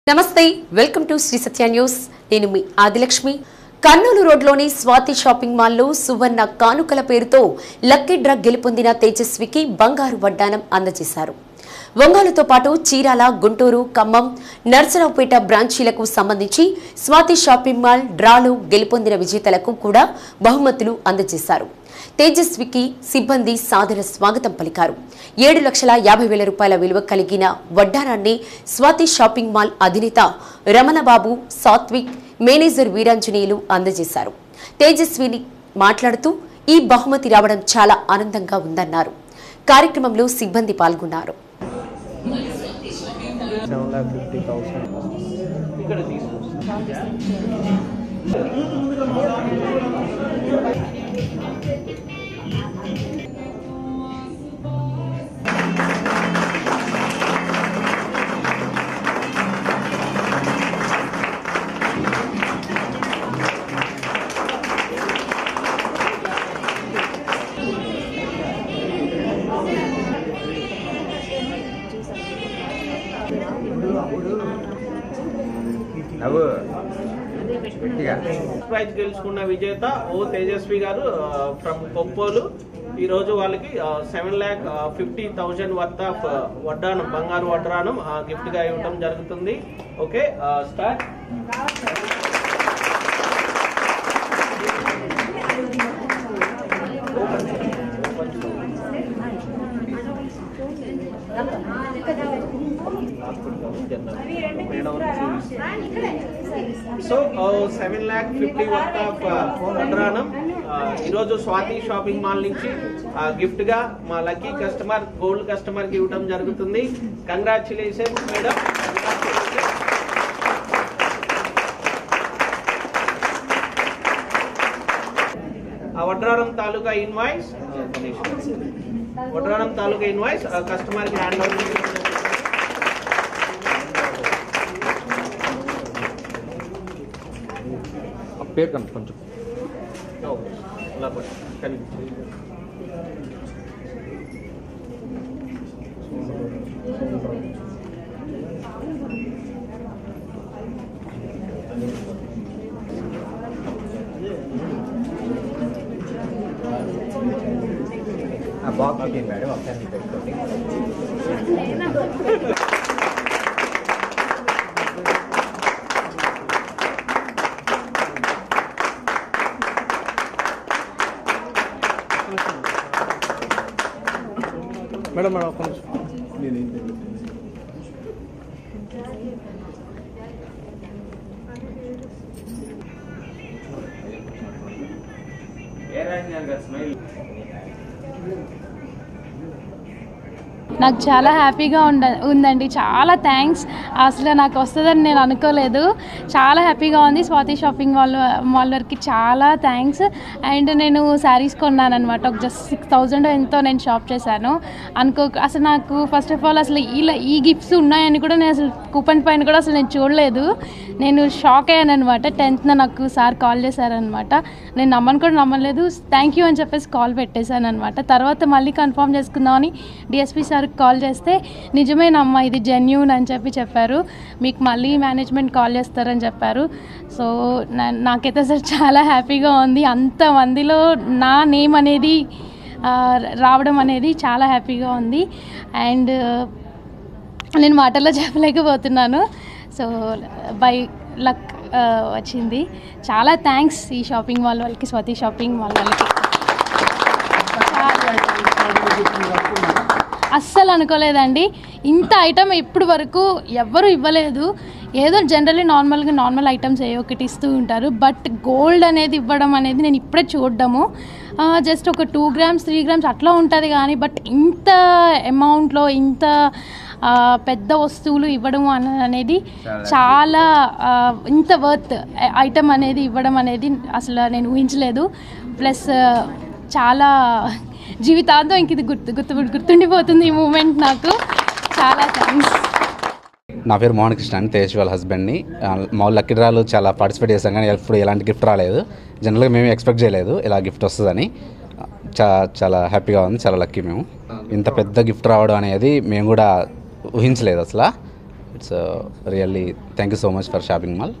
నమస్తే welcome to Sri Satya news నేను మీ ఆదిలక్ష్మి కర్నూలు రోడ్లోని స్వాతి షాపింగ్ మాల్లో సువర్ణ కానుకల పేరుతో లక్కీ డ్రగ్ గెలుపొందిన తేజస్వికి బంగారు వడ్డానం అందజేశారు ఒంగోలుతో పాటు చీరాల గుంటూరు ఖమ్మం నర్సరావుపేట బ్రాంచీలకు సంబంధించి స్వాతి షాపింగ్ మాల్ డ్రాలో గెలుపొందిన విజేతలకు కూడా బహుమతులు అందజేశారు తేజస్వికి సిబ్బంది సాదర స్వాగతం పలికారు ఏడు లక్షల యాభై వేల రూపాయల విలువ కలిగిన వడ్డారాన్ని స్వాతి షాపింగ్ మాల్ అధినేత రమణబాబు సాత్విక్ మేనేజర్ వీరాంజనేయులు అందజేశారు తేజస్విని మాట్లాడుతూ ఈ బహుమతి రావడం చాలా ఆనందంగా ఉందన్నారు కార్యక్రమంలో సిబ్బంది పాల్గొన్నారు సెవెన్ ల్యాక్ ఫిఫ్టీ థౌసండ్ ఇక్కడ తీసుకొస్తాం నవ్వు గట్టిగా ప్రైజ్ గెలుచుకున్న విజేత ఓ తేజస్వి గారు ఫ్రమ్ కొప్పోలు ఈ రోజు వాళ్ళకి seven lakh fifty thousand worth of వడ్డానం బంగారు వడ్డానం గిఫ్ట్ గా ఇవ్వడం జరుగుతుంది okay start so seven lakh fifty worth of వడ్రానం ఈరోజు స్వాతి షాపింగ్ మాల్ నుంచి గిఫ్ట్ గా మా లక్కీ కస్టమర్ గోల్డ్ కస్టమర్ కి ఇవ్వడం జరుగుతుంది కంగ్రాచులేషన్ మేడం ఆ వడ్రారం తాలూకా ఇన్వాయిస్ వడ్రారం తాలూకా ఇన్వాయిస్ కస్టమర్ కి హ్యాండ్ ఓవర్ చేయడం జరుగుతుంది. పేరు కనుక కొంచెం ఓకే. అలా పట్టు. కనిపించు. ఆ బాక్స్ పెట్టింది మేడం ఒకసారి మీరు పెట్టుకోండి మేడం మేడం కొంచెం నాకు చాలా హ్యాపీగా ఉండ ఉందండి చాలా థ్యాంక్స్ అసలు నాకు వస్తుందని నేను అనుకోలేదు చాలా హ్యాపీగా ఉంది స్వాతి షాపింగ్ మాల్ మాల్ వరకు చాలా థ్యాంక్స్ అండ్ నేను శారీస్ కొన్నాను అనమాట ఒక జస్ట్ సిక్స్ థౌజండ్ ఎంతో నేను షాప్ చేశాను అనుకో అసలు నాకు ఫస్ట్ ఆఫ్ ఆల్ అసలు ఇలా ఈ గిఫ్ట్స్ ఉన్నాయని కూడా నేను అసలు కూపన్ పైన కూడా అసలు నేను చూడలేదు నేను షాక్ అయ్యాను అనమాట టెన్త్న నాకు సార్ కాల్ చేశారనమాట నేను నమ్మను కూడా నమ్మలేదు థ్యాంక్ యూ అని చెప్పేసి కాల్ పెట్టేశాను అనమాట తర్వాత మళ్ళీ కన్ఫర్మ్ చేసుకుందామని డిఎస్పీ సార్కి కాల్ చేస్తే నిజమేనమ్మా ఇది జెన్యూన్ అని చెప్పి చెప్పారు మీకు మళ్ళీ మేనేజ్మెంట్ కాల్ చేస్తారని చెప్పారు సో నా- నాకైతే అసలు చాలా హ్యాపీగా ఉంది అంతమందిలో నా నేమ్ అనేది ఆ, రావడం అనేది చాలా హ్యాపీగా ఉంది అండ్ నేను మాటల్లో చెప్పలేకపోతున్నాను సో బై లక్ వచ్చింది చాలా థ్యాంక్స్ ఈ షాపింగ్ మాల్ వాళ్ళకి స్వాతి షాపింగ్ మాల్ వాళ్ళకి అస్సలు అనుకోలేదండి ఇంత ఐటమ్ ఇప్పుడు వరకు ఎవ్వరు ఇవ్వలేదు ఏదో జనరల్లీ నార్మల్గా నార్మల్ ఐటమ్స్ ఏ ఒకటి ఇస్తూ ఉంటారు బట్ గోల్డ్ అనేది ఇవ్వడం అనేది నేను ఇప్పుడే చూడడము జస్ట్ ఒక టూ గ్రామ్స్ త్రీ గ్రామ్స్ అట్లా ఉంటుంది కానీ బట్ ఇంత అమౌంట్లో ఇంత ఆ, పెద్ద వస్తువులు ఇవ్వడం అన- అనేది చాలా ఆ, ఇంత వర్త్ ఐటమ్ అనేది ఇవ్వడం అనేది అసలు నేను ఊహించలేదు ప్లస్ చాలా జీవితాంతం ఇంక ఇది గుర్తు గుర్తు గుర్తుండిపోతుంది ఈ మూమెంట్ నాకు చాలా థ్యాంక్స్ నా పేరు మోహన్ కృష్ణ అని తేజ్ వాళ్ళ హస్బెండ్ని ఆ, మా వాళ్ళు లక్కీ డ్రాలు చాలా పార్టిసిపేట్ చేశాం కానీ ఎప్పుడు ఎలాంటి గిఫ్ట్ రాలేదు జనరల్గా మేము ఎక్స్పెక్ట్ చేయలేదు ఇలా గిఫ్ట్ వస్తుందని చా చాలా హ్యాపీగా ఉంది చాలా లక్కీ మేము ఇంత పెద్ద గిఫ్ట్ రావడం అనేది మేము కూడా ఊహించలేదు అసలు it's really thank you so much for shopping mall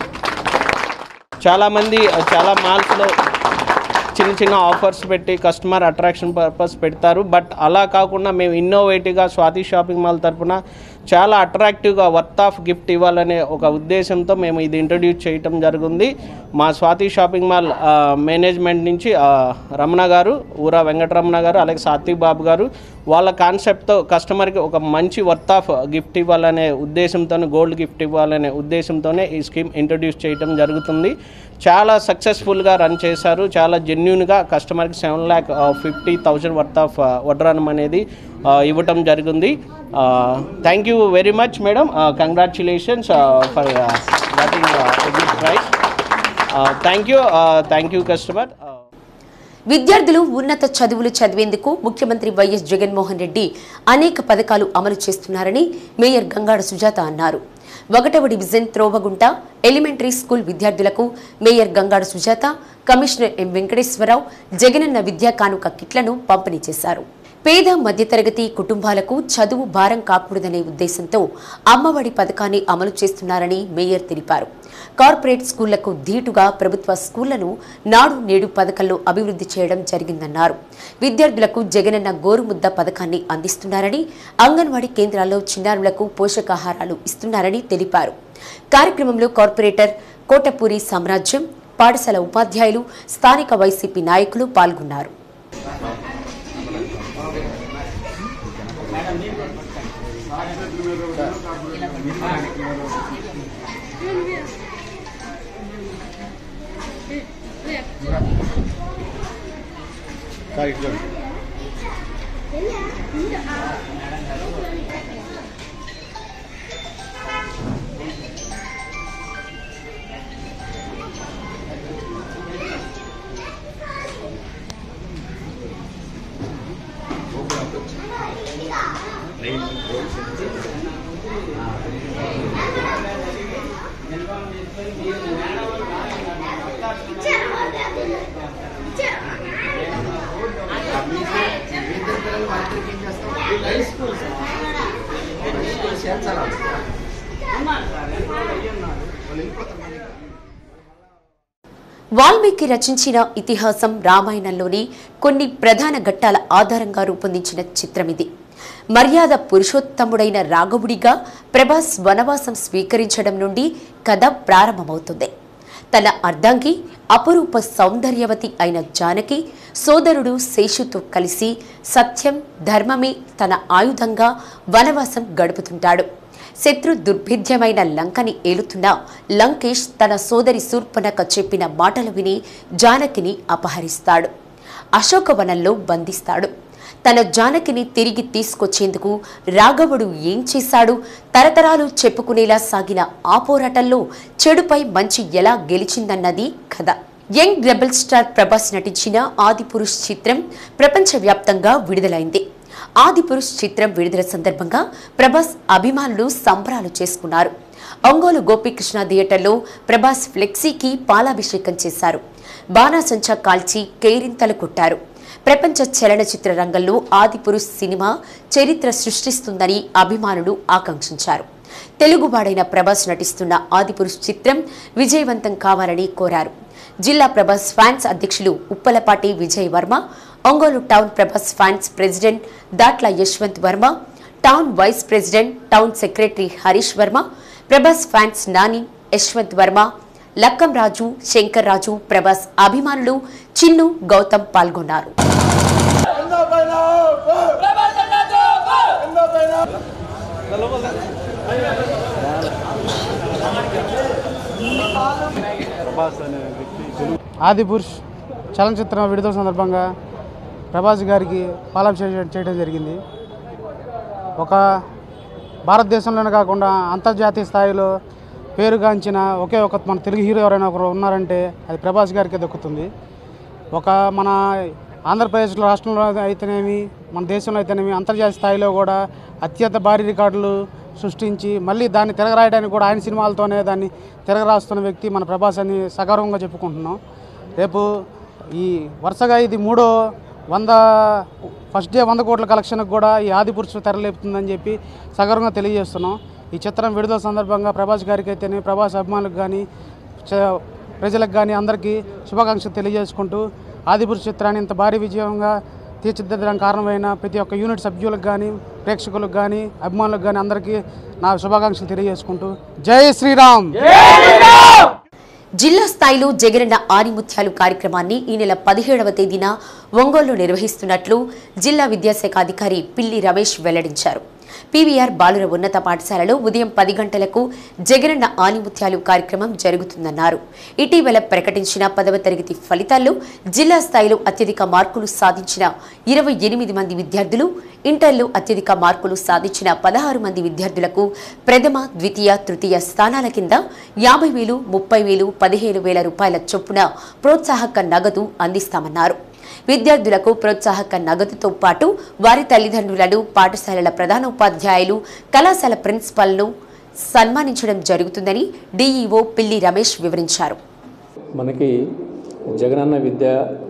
చాలామంది చాలా మాల్స్లో చిన్న చిన్న ఆఫర్స్ పెట్టి కస్టమర్ అట్రాక్షన్ పర్పస్ పెడతారు బట్ అలా కాకుండా మేము ఇన్నోవేటివ్గా స్వాతి షాపింగ్ మాల్ తరపున చాలా అట్రాక్టివ్గా వర్త్ ఆఫ్ గిఫ్ట్ ఇవ్వాలనే ఒక ఉద్దేశంతో మేము ఇది ఇంట్రడ్యూస్ చేయటం జరిగింది మా స్వాతి షాపింగ్ మాల్ ఆ, మేనేజ్మెంట్ నుంచి ఆ, రమణ గారు ఊరా వెంకటరమణ గారు అలాగే సాత్విక్ బాబు గారు వాళ్ళ కాన్సెప్ట్తో కస్టమర్కి ఒక మంచి వర్త్ ఆఫ్ గిఫ్ట్ ఇవ్వాలనే ఉద్దేశంతోనే గోల్డ్ గిఫ్ట్ ఇవ్వాలనే ఉద్దేశంతోనే ఈ స్కీమ్ ఇంట్రడ్యూస్ చేయడం జరుగుతుంది చాలా సక్సెస్ఫుల్గా రన్ చేశారు చాలా జెన్యున్గా కస్టమర్కి seven lakh fifty thousand worth of వడ్రానం అనేది ఆ, ఇవ్వటం జరిగింది thank you very much madam congratulations for getting good price thank you thank you customer విద్యార్థులు ఉన్నత చదువులు చదివేందుకు ముఖ్యమంత్రి వైఎస్ జగన్మోహన్ రెడ్డి అనేక పథకాలు అమలు చేస్తున్నారని మేయర్ గంగాడ సుజాత అన్నారు ఒకటవ డివిజన్ త్రోవగుంట ఎలిమెంటరీ స్కూల్ విద్యార్థులకు mayor Gangada Sujatha commissioner M Venkateswararao Jagananna Vidya Kanuka కిట్లను పంపిణీ చేశారు పేద మధ్యతరగతి కుటుంబాలకు చదువు భారం కాకూడదనే ఉద్దేశంతో అమ్మఒడి పథకాన్ని అమలు చేస్తున్నారని మేయర్ తెలిపారు కార్పొరేట్ స్కూళ్లకు ధీటుగా ప్రభుత్వ స్కూళ్లను నాడు నేడు పథకంలో అభివృద్ధి చేయడం జరిగిందన్నారు విద్యార్థులకు జగనన్న గోరుముద్ద పథకాన్ని అందిస్తున్నారని అంగన్వాడీ కేంద్రాల్లో చిన్నారులకు పోషకాహారాలు ఇస్తున్నారని తెలిపారు కార్యక్రమంలో కార్పొరేటర్ కోటపూరి సామ్రాజ్యం పాఠశాల ఉపాధ్యాయులు స్థానిక వైసీపీ నాయకులు పాల్గొన్నారు వాల్మీకి రచించిన ఇతిహాసం రామాయణంలోని కొన్ని ప్రధాన ఘట్టాల ఆధారంగా రూపొందించిన చిత్రం ఇది మర్యాద పురుషోత్తముడైన రాఘవుడిగా ప్రభాస్ వనవాసం స్వీకరించడం నుండి కథ ప్రారంభమవుతుంది తన అర్ధాంగి అపురూప సౌందర్యవతి అయిన జానకి సోదరుడు శేషుతో కలిసి సత్యం ధర్మమే తన ఆయుధంగా వనవాసం గడుపుతుంటాడు శత్రు దుర్భిద్యమైన లంకని ఏలుతున్న లంకేష్ తన సోదరి శూర్పణక చెప్పిన మాటలు విని జానకిని అపహరిస్తాడు అశోకవనంలో బంధిస్తాడు తన జానకిని తిరిగి తీసుకొచ్చేందుకు రాఘవుడు ఏం చేశాడు తరతరాలు చెప్పుకునేలా సాగిన ఆ పోరాటంలో చెడుపై మంచి ఎలా గెలిచిందన్నది కథ యంగ్ రెబల్ స్టార్ ప్రభాస్ నటించిన ఆదిపురుష్ చిత్రం ప్రపంచవ్యాప్తంగా విడుదలైంది ఆదిపురుష్ చిత్రం విడుదల సందర్భంగా ప్రభాస్ అభిమానులు సంబరాలు చేసుకున్నారు ఒంగోలు గోపీకృష్ణ థియేటర్లో ప్రభాస్ ఫ్లెక్సీకి పాలాభిషేకం చేశారు బాణాసంచా కాల్చి కేరింతలు కొట్టారు ప్రపంచ చలనచిత్ర రంగంలో ఆదిపురుష్ సినిమా చరిత్ర సృష్టిస్తుందని అభిమానులు ఆకాంక్షించారు తెలుగువాడైన ప్రభాస్ నటిస్తున్న ఆదిపురుష్ చిత్రం విజయవంతం కావాలని కోరారు జిల్లా ప్రభాస్ ఫ్యాన్స్ అధ్యక్షులు Uppalapati Vijay Varma Ongole town Prabhas fans president Datla Yashwanth Varma town vice president town secretary Harish Varma Prabhas fans Nani Yashwanth Varma Lakkam Raju Shankar Raju Prabhas అభిమానులు చిన్ను గౌతమ్ పాల్గొన్నారు ఆదిపురుష్ చలనచిత్రం విడుదల సందర్భంగా ప్రభాస్ గారికి పాలాభిషేకం చేయడం జరిగింది ఒక భారతదేశంలోనే కాకుండా అంతర్జాతీయ స్థాయిలో పేరుగాంచిన ఒకే ఒక మన తెలుగు హీరో ఎవరైనా ఒకరు ఉన్నారంటే అది ప్రభాస్ గారికి దక్కుతుంది ఒక మన ఆంధ్రప్రదేశ్ రాష్ట్రంలో అయితేనేమి మన దేశంలో అయితేనేమి అంతర్జాతీయ స్థాయిలో కూడా అత్యంత భారీ రికార్డులు సృష్టించి మళ్ళీ దాన్ని తిరగరాయడానికి కూడా ఆయన సినిమాలతోనే దాన్ని తిరగరాస్తున్న వ్యక్తి మన ప్రభాస్ అని సగర్వంగా చెప్పుకుంటున్నాం రేపు ఈ వరుసగా ఇది మూడో వంద ఫస్ట్ డే వంద కోట్ల కలెక్షన్కి కూడా ఈ ఆదిపురుషు తెరలేపుతుందని చెప్పి సగర్వంగా తెలియజేస్తున్నాం ఈ చిత్రం విడుదల సందర్భంగా ప్రభాస్ గారికి అయితేనే ప్రభాస్ అభిమానులకు కానీ చ- ప్రజలకు కానీ అందరికీ శుభాకాంక్షలు తెలియజేసుకుంటూ ఆదిపురుష చిత్రాన్ని ఇంత భారీ విజయంగా తీర్చిదిద్దడానికి కారణమైన ప్రతి ఒక్క యూనిట్ సభ్యులకు కానీ ప్రేక్షకులకు కానీ అభిమానులకు కానీ అందరికీ నా శుభాకాంక్షలు తెలియజేసుకుంటూ జై శ్రీరామ్ జిల్లా స్థాయిలో జగనన్న ఆనిముత్యాలు కార్యక్రమాన్ని ఈ నెల పదిహేడవ తేదీన ఒంగోలులో నిర్వహిస్తున్నట్లు జిల్లా విద్యాశాఖ అధికారి పిల్లి రమేష్ వెల్లడించారు పీవీఆర్ బాలుర ఉన్నత పాఠశాలలో ఉదయం పది గంటలకు జగనన్న ఆనిముత్యాలు కార్యక్రమం జరుగుతుందన్నారు ఇటీవల ప్రకటించిన పదవ తరగతి ఫలితాల్లో జిల్లా స్థాయిలో అత్యధిక మార్కులు సాధించిన ఇరవై ఎనిమిది మంది విద్యార్థులు ఇంటర్లో అత్యధిక మార్కులు సాధించిన పదహారు మంది విద్యార్థులకు ప్రథమ ద్వితీయ తృతీయ స్థానాల కింద యాభై వేలు ముప్పై వేలు పదిహేను వేల రూపాయల చొప్పున ప్రోత్సాహక నగదు అందిస్తామన్నారు విద్యార్థులకు ప్రోత్సాహక నగదుతో పాటు వారి తల్లిదండ్రులను పాఠశాలల ప్రధానోపాధ్యాయులు కళాశాల ప్రిన్సిపల్ను సన్మానించడం జరుగుతుందని డీఈఓ పిల్లి రమేష్ వివరించారు మనకి జగనన్న విద్య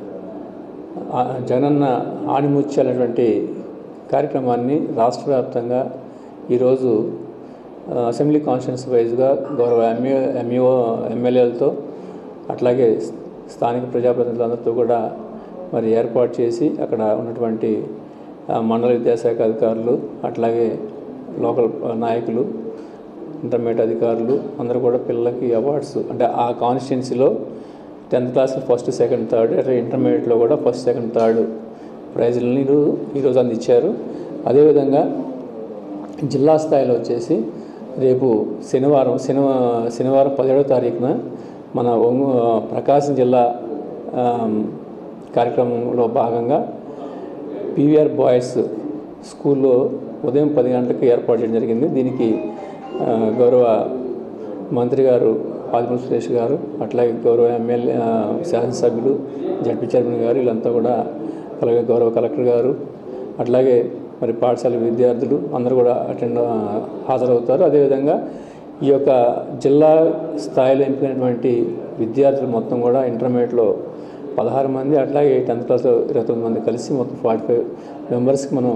ఆ, జగనన్న ఆణిముత్యాలటువంటి కార్యక్రమాన్ని రాష్ట్ర వ్యాప్తంగా ఈరోజు ఆ, అసెంబ్లీ కాన్స్టిట్యూన్స్ వైజ్గా గౌరవ ఎంఏ ఎంఈఓ ఎమ్మెల్యేలతో అట్లాగే స్థానిక ప్రజాప్రతినిధులందరితో కూడా మరి ఏర్పాటు చేసి అక్కడ ఉన్నటువంటి ఆ, మండల విద్యాశాఖ అధికారులు అట్లాగే లోకల్ నాయకులు ఇంటర్మీడియట్ అధికారులు అందరూ కూడా పిల్లలకి అవార్డ్స్ అంటే ఆ కాన్స్టిట్యున్సీలో tenth class first second third అట్లా ఇంటర్మీడియట్లో కూడా ఫస్ట్ సెకండ్ థర్డ్ ప్రైజులని ఈరో- ఈరోజు అందించారు అదేవిధంగా జిల్లా స్థాయిలో వచ్చేసి రేపు శనివారం శనివా శనివారం పదిహేడవ తారీఖున మన ఒంగో ప్రకాశం జిల్లా ఆమ్, కార్యక్రమంలో భాగంగా పీవీఆర్ బాయ్స్ స్కూల్లో ఉదయం పది గంటలకు ఏర్పాటు చేయడం జరిగింది దీనికి ఆ, గౌరవ మంత్రి గారు ఆదిమూల సురేష్ గారు అట్లాగే గౌరవ ఎమ్మెల్యే ఆ, శాసనసభ్యులు జడ్పీ చైర్మన్ గారు వీళ్ళంతా కూడా అలాగే గౌరవ కలెక్టర్ గారు అట్లాగే మరి పాఠశాల విద్యార్థులు అందరూ కూడా అటెండ్ ఆ, హాజరవుతారు అదేవిధంగా ఈ యొక్క జిల్లా స్థాయిలో ఎంపికైనటువంటి విద్యార్థులు మొత్తం కూడా ఇంటర్మీడియట్లో పదహారు మంది అట్లాగే టెన్త్ క్లాస్లో ఇరవై తొమ్మిది మంది కలిసి మొత్తం ఫార్టీ ఫైవ్ మెంబర్స్కి మనం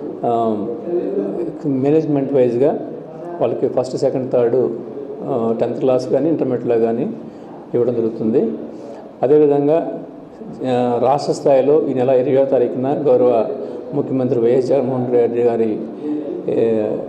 మేనేజ్మెంట్ వైజ్గా వాళ్ళకి first second third tenth class కానీ ఇంటర్మీడియట్లో కానీ ఇవ్వడం జరుగుతుంది అదేవిధంగా ఆ, రాష్ట్ర స్థాయిలో ఈ నెల ఇరవై తారీఖున గౌరవ ముఖ్యమంత్రి వైఎస్ జగన్మోహన్ రెడ్డి గారి ఏ,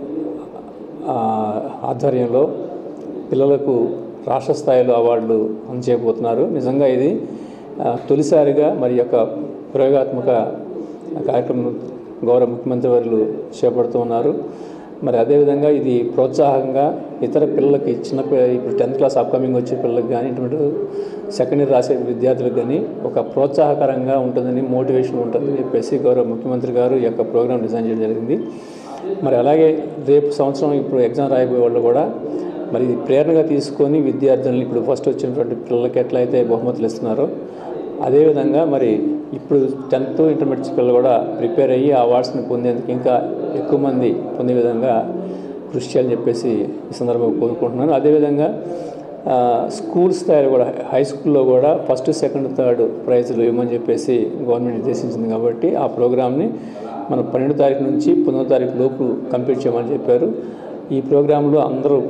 ఆ, ఆధ్వర్యంలో పిల్లలకు రాష్ట్ర స్థాయిలో అవార్డులు అందజేయబోతున్నారు నిజంగా ఇది ఆ, తొలిసారిగా మరి యొక్క ప్రయోగాత్మక కార్యక్రమం గౌరవ ముఖ్యమంత్రి వర్యులు చేపడుతూ ఉన్నారు మరి అదేవిధంగా ఇది ప్రోత్సాహంగా ఇతర పిల్లలకి చిన్న పిల్ల- ఇప్పుడు టెన్త్ క్లాస్ అప్కమింగ్ వచ్చే పిల్లలకి కానీ ఇటువంటి సెకండ్ ఇయర్ రాసే విద్యార్థులకు కానీ ఒక ప్రోత్సాహకరంగా ఉంటుందని మోటివేషన్ ఉంటుందని చెప్పేసి గౌరవ ముఖ్యమంత్రి గారు ఈ యొక్క ప్రోగ్రామ్ డిజైన్ చేయడం జరిగింది మరి అలాగే రేపు సంవత్సరం ఇప్పుడు ఎగ్జామ్ రాయబోయే వాళ్ళు కూడా మరి ఇది ప్రేరణగా తీసుకొని విద్యార్థులను ఇప్పుడు ఫస్ట్ వచ్చినటువంటి పిల్లలకి ఎట్లయితే బహుమతులు ఇస్తున్నారో అదేవిధంగా మరి ఇప్పుడు టెన్త్ ఇంటర్మీడియట్ పిల్లలు కూడా ప్రిపేర్ అయ్యి ఆ అవార్డ్స్ని పొందేందుకు ఇంకా ఎక్కువ మంది పొందే విధంగా కృషి చేయాలని చెప్పేసి ఈ సందర్భంగా కోరుకుంటున్నాను అదేవిధంగా ఆ, స్కూల్ స్థాయిలో కూడా హై స్కూల్లో కూడా ఫస్ట్ సెకండ్ థర్డ్ ప్రైజులు ఇవ్వమని చెప్పేసి గవర్నమెంట్ నిర్దేశించింది కాబట్టి ఆ ప్రోగ్రామ్ని మనం పన్నెండు తారీఖు నుంచి పంతొమ్మిదో తారీఖు లోపు కంప్లీట్ చేయమని చెప్పారు ఈ ప్రోగ్రాంలో అందరూ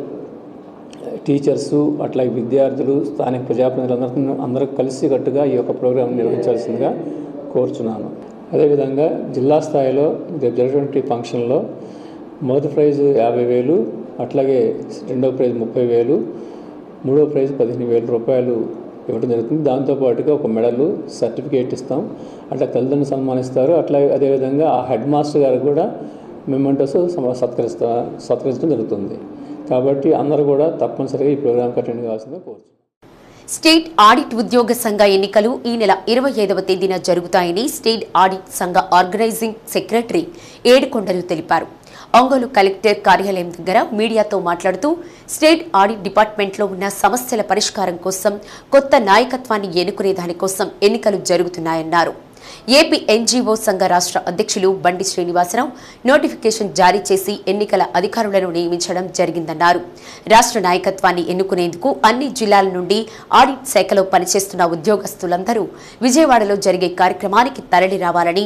టీచర్సు అట్లాగే విద్యార్థులు స్థానిక ప్రజాప్రతినిధులందరూ అందరూ కలిసికట్టుగా ఈ యొక్క ప్రోగ్రాం నిర్వహించాల్సిందిగా కోరుచున్నాను అదేవిధంగా జిల్లా స్థాయిలో రేపు జరిగినటువంటి ఫంక్షన్లో మొదటి ప్రైజు యాభై వేలు అట్లాగే రెండో ప్రైజ్ ముప్పై వేలు మూడో ప్రైజ్ పదిహేను వేల రూపాయలు ఇవ్వడం జరుగుతుంది దాంతోపాటుగా ఒక మెడలు సర్టిఫికేట్ ఇస్తాం అట్లా తల్లిదండ్రులు సన్మానిస్తారు అట్లా అదేవిధంగా ఆ హెడ్ మాస్టర్ గారు కూడా మెమెంటోస్ సత్కరిస్తా సత్కరించడం జరుగుతుంది కాబట్టి అందరూ కూడా తప్పనిసరిగా ఈ ప్రోగ్రామ్కి అటెండ్ కావాల్సిందిగా కోరుతున్నాను స్టేట్ ఆడిట్ ఉద్యోగ సంఘ ఎన్నికలు ఈ నెల ఇరవై ఐదవ తేదీన జరుగుతాయని స్టేట్ ఆడిట్ సంఘ ఆర్గనైజింగ్ సెక్రటరీ ఏడుకొండలు తెలిపారు ఒంగోలు కలెక్టర్ కార్యాలయం దగ్గర మీడియాతో మాట్లాడుతూ స్టేట్ ఆడిట్ డిపార్ట్మెంట్లో ఉన్న సమస్యల పరిష్కారం కోసం కొత్త నాయకత్వాన్ని ఎన్నుకునే దానికోసం ఎన్నికలు జరుగుతున్నాయన్నారు ఏపీ ఎన్జీఓ సంఘ రాష్ట్ర అధ్యక్షులు బండి శ్రీనివాసరావు నోటిఫికేషన్ జారీ చేసి ఎన్నికల అధికారులను నియమించడం జరిగిందన్నారు రాష్ట్ర నాయకత్వాన్ని ఎన్నుకునేందుకు అన్ని జిల్లాల నుండి ఆడిట్ శాఖలో పనిచేస్తున్న ఉద్యోగస్తులందరూ విజయవాడలో జరిగే కార్యక్రమానికి తరలి రావాలని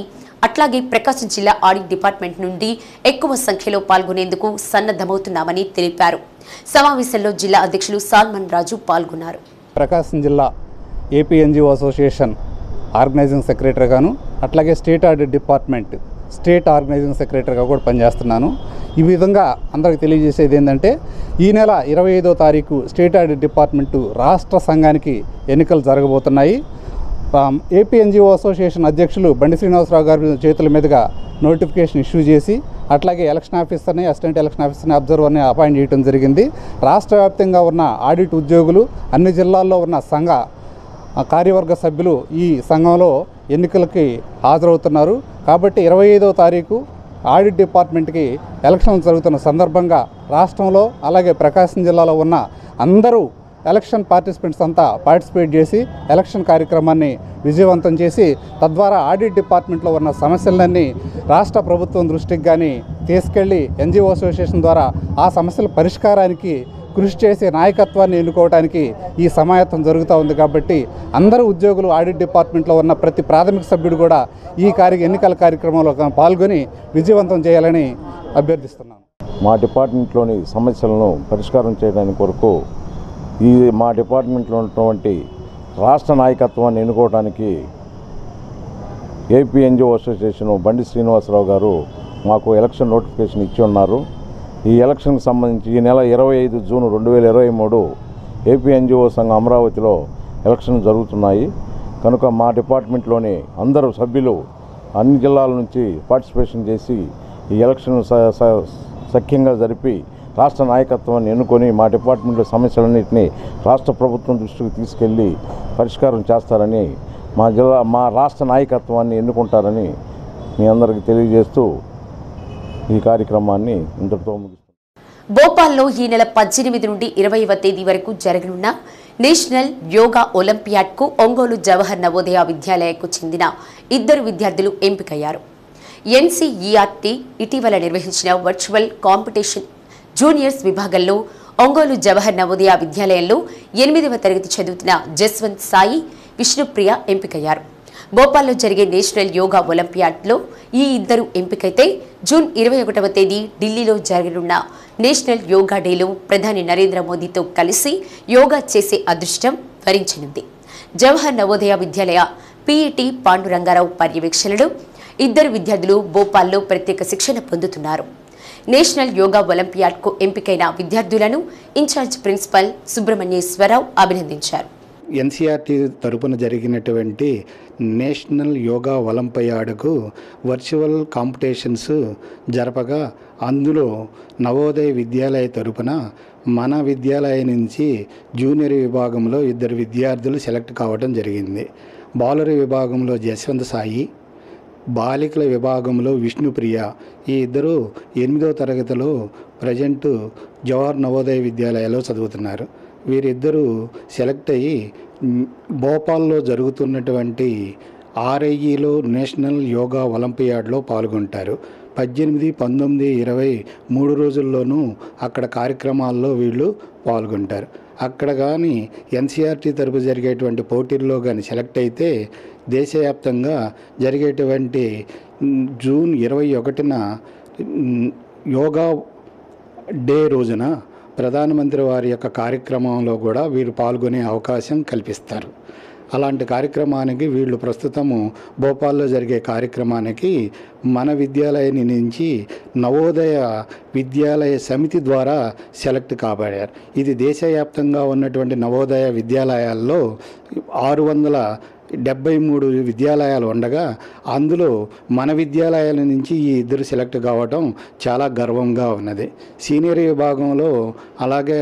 అట్లాగే ప్రకాశం జిల్లా ఆడిట్ డిపార్ట్మెంట్ నుండి ఎక్కువ సంఖ్యలో పాల్గొనేందుకు సన్నద్దమవుతున్నామని తెలిపారు సమావేశంలో జిల్లా అధ్యక్షులు సాల్మన్ రాజు పాల్గొన్నారు ప్రకాశం జిల్లా ఏపీ ఎన్జిఓ అసోసియేషన్ ఆర్గనైజింగ్ సెక్రటరీగాను అట్లాగే state audit department state organizing సెక్రటరీగా కూడా పనిచేస్తున్నాను ఈ విధంగా అందరికి తెలియజేసేది ఏంటంటే ఈ నెల ఇరవై ఐదో తారీఖు స్టేట్ ఆడిట్ డిపార్ట్మెంటు రాష్ట్ర సంఘానికి ఎన్నికలు జరగబోతున్నాయి ఆమ్, ఏపీ ఎన్జిఓ అసోసియేషన్ అధ్యక్షులు బండి శ్రీనివాసరావు గారి చేతుల మీదుగా నోటిఫికేషన్ ఇష్యూ చేసి అట్లాగే ఎలక్షన్ ఆఫీసర్ని అసిస్టెంట్ ఎలక్షన్ ఆఫీసర్ని అబ్జర్వర్ని అపాయింట్ చేయడం జరిగింది రాష్ట్ర వ్యాప్తంగా ఉన్న ఆడిట్ ఉద్యోగులు అన్ని జిల్లాల్లో ఉన్న సంఘ ఆ, కార్యవర్గ సభ్యులు ఈ సంఘంలో ఎన్నికలకి హాజరవుతున్నారు కాబట్టి ఇరవై ఐదవ తారీఖు ఆడిట్ డిపార్ట్మెంట్కి ఎలక్షన్ జరుగుతున్న సందర్భంగా రాష్ట్రంలో అలాగే ప్రకాశం జిల్లాలో ఉన్న అందరూ ఎలక్షన్ పార్టిసిపెంట్స్ అంతా పార్టిసిపేట్ చేసి ఎలక్షన్ కార్యక్రమాన్ని విజయవంతం చేసి తద్వారా ఆడిట్ డిపార్ట్మెంట్లో ఉన్న సమస్యలన్నీ రాష్ట్ర ప్రభుత్వం దృష్టికి కానీ తీసుకెళ్ళి ఎన్జిఓ అసోసియేషన్ ద్వారా ఆ సమస్యల పరిష్కారానికి కృషి చేసే నాయకత్వాన్ని ఎన్నుకోవడానికి ఈ సమాయత్తం జరుగుతూ ఉంది కాబట్టి అందరూ ఉద్యోగులు ఆడిట్ డిపార్ట్మెంట్లో ఉన్న ప్రతి ప్రాథమిక సభ్యుడు కూడా ఈ కార్య ఎన్నికల కార్యక్రమంలో పాల్గొని విజయవంతం చేయాలని అభ్యర్థిస్తున్నాను మా డిపార్ట్మెంట్లోని సమస్యలను పరిష్కారం చేయడానికి కొరకు ఈ మా డిపార్ట్మెంట్లో ఉన్నటువంటి రాష్ట్ర నాయకత్వాన్ని ఎన్నుకోవడానికి ఏపీ ఎన్జిఓ అసోసియేషన్ బండి శ్రీనివాసరావు గారు మాకు ఎలక్షన్ నోటిఫికేషన్ ఇచ్చి ఉన్నారు ఈ ఎలక్షన్కి సంబంధించి ఈ నెల ఇరవై ఐదు జూన్ రెండు వేల ఇరవై మూడు ఏపీ ఎన్జిఓ సంఘం అమరావతిలో ఎలక్షన్ జరుగుతున్నాయి కనుక మా డిపార్ట్మెంట్లోని అందరూ సభ్యులు అన్ని జిల్లాల నుంచి పార్టిసిపేషన్ చేసి ఈ ఎలక్షన్ స- స- సఖ్యంగా జరిపి రాష్ట్ర నాయకత్వాన్ని ఎన్నుకొని మా డిపార్ట్మెంట్లో సమస్యలన్నింటినీ రాష్ట్ర ప్రభుత్వం దృష్టికి తీసుకెళ్ళి పరిష్కారం చేస్తారని మా జిల్లా మా రాష్ట్ర నాయకత్వాన్ని ఎన్నుకుంటారని మీ అందరికీ తెలియజేస్తూ ఈ కార్యక్రమాన్ని ఇంతటితో ముగిస్తున్నాను భోపాల్లో ఈ నెల పద్దెనిమిది నుండి ఇరవైవ తేదీ వరకు జరగనున్న నేషనల్ యోగా ఒలింపియాడ్కు ఒంగోలు జవహర్ నవోదయ విద్యాలయకు చెందిన ఇద్దరు విద్యార్థులు ఎంపికయ్యారు ఎన్సీఈఆర్టీ ఇటీవల నిర్వహించిన వర్చువల్ కాంపిటీషన్ జూనియర్స్ విభాగంలో ఒంగోలు జవహర్ నవోదయ విద్యాలయంలో ఎనిమిదవ తరగతి చదువుతున్న జస్వంత్ సాయి విష్ణుప్రియ ఎంపికయ్యారు భోపాల్లో జరిగే నేషనల్ యోగా ఒలింపియాడ్లో ఈ ఇద్దరు ఎంపికైతే జూన్ ఇరవై ఒకటవ తేదీ ఢిల్లీలో జరగనున్న నేషనల్ యోగా డేలో ప్రధాని నరేంద్ర మోదీతో కలిసి యోగా చేసే అదృష్టం వరించనుంది జవహర్ నవోదయ విద్యాలయ పీఈటీ పాండురంగారావు పర్యవేక్షణలో ఇద్దరు విద్యార్థులు భోపాల్లో ప్రత్యేక శిక్షణ పొందుతున్నారు నేషనల్ యోగా ఒలింపియాడ్కు ఎంపికైన విద్యార్థులను ఇన్ఛార్జ్ ప్రిన్సిపల్ సుబ్రహ్మణ్యేశ్వరరావు అభినందించారు ఎన్సీఆర్టీ తరపున జరిగినటువంటి నేషనల్ యోగా ఒలింపియాడ్కు వర్చువల్ కాంపిటీషన్స్ జరపగా అందులో నవోదయ విద్యాలయ తరపున మన విద్యాలయం నుంచి జూనియర్ విభాగంలో ఇద్దరు విద్యార్థులు సెలెక్ట్ కావడం జరిగింది బాలుర విభాగంలో జస్వంత్ సాయి బాలికల విభాగంలో విష్ణుప్రియ ఈ ఇద్దరు ఎనిమిదవ తరగతిలో ప్రజెంట్ జవహర్ నవోదయ విద్యాలయాలో చదువుతున్నారు వీరిద్దరూ సెలెక్ట్ అయ్యి మ్, భోపాల్లో జరుగుతున్నటువంటి ఆర్ఐఈలో నేషనల్ యోగా ఒలింపియాడ్లో పాల్గొంటారు పద్దెనిమిది పంతొమ్మిది ఇరవై మూడు రోజుల్లోనూ అక్కడ కార్యక్రమాల్లో వీళ్ళు పాల్గొంటారు అక్కడ కానీ ఎన్సీఆర్టీ తరపు జరిగేటువంటి పోటీల్లో కానీ సెలెక్ట్ అయితే దేశవ్యాప్తంగా జరిగేటువంటి మ్, జూన్ ఇరవై ఒకటిన మ్, యోగా డే రోజున ప్రధానమంత్రి వారి యొక్క కార్యక్రమంలో కూడా వీరు పాల్గొనే అవకాశం కల్పిస్తారు అలాంటి కార్యక్రమానికి వీళ్ళు ప్రస్తుతము భోపాల్లో జరిగే కార్యక్రమానికి మన విద్యాలయం నుంచి నవోదయ విద్యాలయ సమితి ద్వారా సెలెక్ట్ కాబడారు ఇది దేశవ్యాప్తంగా ఉన్నటువంటి నవోదయ విద్యాలయాల్లో ఆరు వందల డెబ్బై మూడు విద్యాలయాలు ఉండగా అందులో మన విద్యాలయాల నుంచి ఈ ఇద్దరు సెలెక్ట్ కావడం చాలా గర్వంగా ఉన్నది సీనియర్ విభాగంలో అలాగే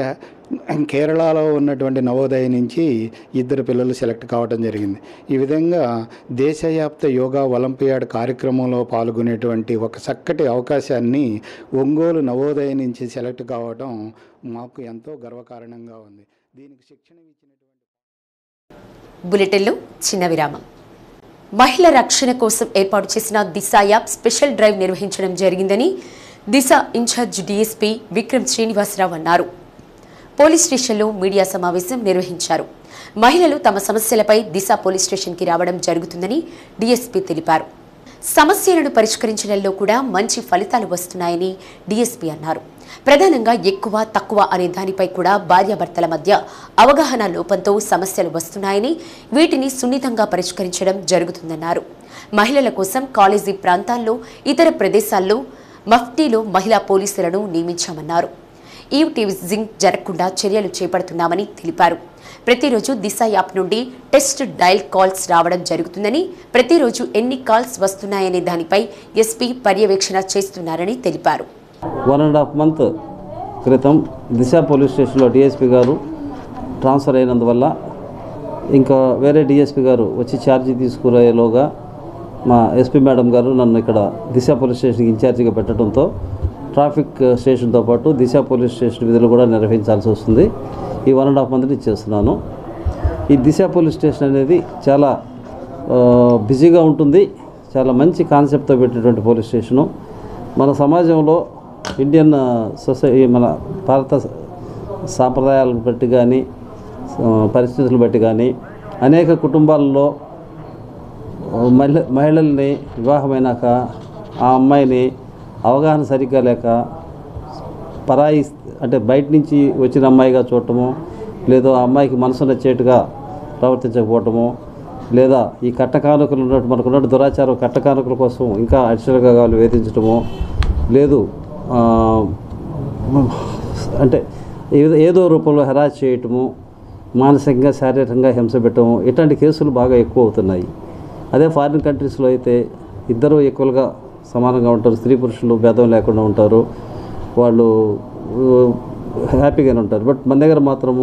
కేరళలో ఉన్నటువంటి నవోదయ నుంచి ఇద్దరు పిల్లలు సెలెక్ట్ కావడం జరిగింది ఈ విధంగా దేశవ్యాప్త యోగా ఒలింపియాడ్ కార్యక్రమంలో పాల్గొనేటువంటి ఒక చక్కటి అవకాశాన్ని ఒంగోలు నవోదయ నుంచి సెలెక్ట్ కావడం మాకు ఎంతో గర్వకారణంగా ఉంది దీనికి శిక్షణ ఇచ్చినటువంటి బులెటిన్లో చిన్న విరామం మహిళల రక్షణ కోసం ఏర్పాటు చేసిన దిశ యాప్ స్పెషల్ డ్రైవ్ నిర్వహించడం జరిగిందని దిశ ఇన్ఛార్జ్ డీఎస్పీ విక్రమ్ శ్రీనివాసరావు అన్నారు పోలీస్ స్టేషన్లో మీడియా సమావేశం నిర్వహించారు మహిళలు తమ సమస్యలపై దిశ పోలీస్ స్టేషన్కి రావడం జరుగుతుందని డీఎస్పీ తెలిపారు సమస్యలను పరిష్కరించడంలో కూడా మంచి ఫలితాలు వస్తున్నాయని డీఎస్పీ అన్నారు ప్రధానంగా ఎక్కువ తక్కువ అనే దానిపై కూడా భార్యాభర్తల మధ్య అవగాహన లోపంతో సమస్యలు వస్తున్నాయని వీటిని సున్నితంగా పరిష్కరించడం జరుగుతుందన్నారు మహిళల కోసం కాలేజీ ప్రాంతాల్లో ఇతర ప్రదేశాల్లో మఫ్టీలో మహిళా పోలీసులను నియమించామన్నారు ఈ టీవిజింగ్ జరగకుండా చర్యలు చేపడుతున్నామని తెలిపారు ప్రతిరోజు దిశ యాప్ నుండి టెస్ట్ డయల్ కాల్స్ రావడం జరుగుతుందని ప్రతిరోజు ఎన్ని కాల్స్ వస్తున్నాయనే దానిపై ఎస్పీ పర్యవేక్షణ చేస్తున్నారని తెలిపారు వన్ అండ్ హాఫ్ మంత్ క్రితం దిశ పోలీస్ స్టేషన్లో డిఎస్పీ గారు ట్రాన్స్ఫర్ అయినందువల్ల ఇంకా వేరే డిఎస్పీ గారు వచ్చి ఛార్జీ తీసుకురాయేలోగా మా ఎస్పీ మేడం గారు నన్ను ఇక్కడ దిశ పోలీస్ స్టేషన్కి ఇన్ఛార్జిగా పెట్టడంతో ట్రాఫిక్ స్టేషన్తో పాటు దిశ పోలీస్ స్టేషన్ విధులు కూడా నిర్వహించాల్సి వస్తుంది ఈ వన్ అండ్ హాఫ్ మంత్ నుంచి చేస్తున్నాను ఈ దిశ పోలీస్ స్టేషన్ అనేది చాలా ఆ, బిజీగా ఉంటుంది చాలా మంచి కాన్సెప్ట్తో పెట్టినటువంటి పోలీస్ స్టేషను మన సమాజంలో ఇండియన్ సొసైటీ మన భారత సాంప్రదాయాలను బట్టి కానీ పరిస్థితులను బట్టి కానీ అనేక కుటుంబాల్లో మహిళ మహిళల్ని వివాహమైనాక ఆ అమ్మాయిని అవగాహన సరిగ్గా లేక పరాయి అంటే బయట నుంచి వచ్చిన అమ్మాయిగా చూడటము లేదో ఆ అమ్మాయికి మనసు నచ్చేట్టుగా ప్రవర్తించకపోవటము లేదా ఈ కట్టకానుకలు ఉన్నట్టు మనకున్నట్టు దురాచారం కట్టకానుకల కోసం ఇంకా అడిషనల్గా వాళ్ళు వేధించటము లేదు ఆ, అంటే ఏదో ఏదో రూపంలో హెరాస్ చేయటము మానసికంగా శారీరకంగా హింస పెట్టడము ఇట్లాంటి కేసులు బాగా ఎక్కువ అవుతున్నాయి అదే ఫారిన్ కంట్రీస్లో అయితే ఇద్దరు ఈక్వల్గా సమానంగా ఉంటారు స్త్రీ పురుషులు భేదం లేకుండా ఉంటారు వాళ్ళు ఊ, హ్యాపీగానే ఉంటారు బట్ మన దగ్గర మాత్రము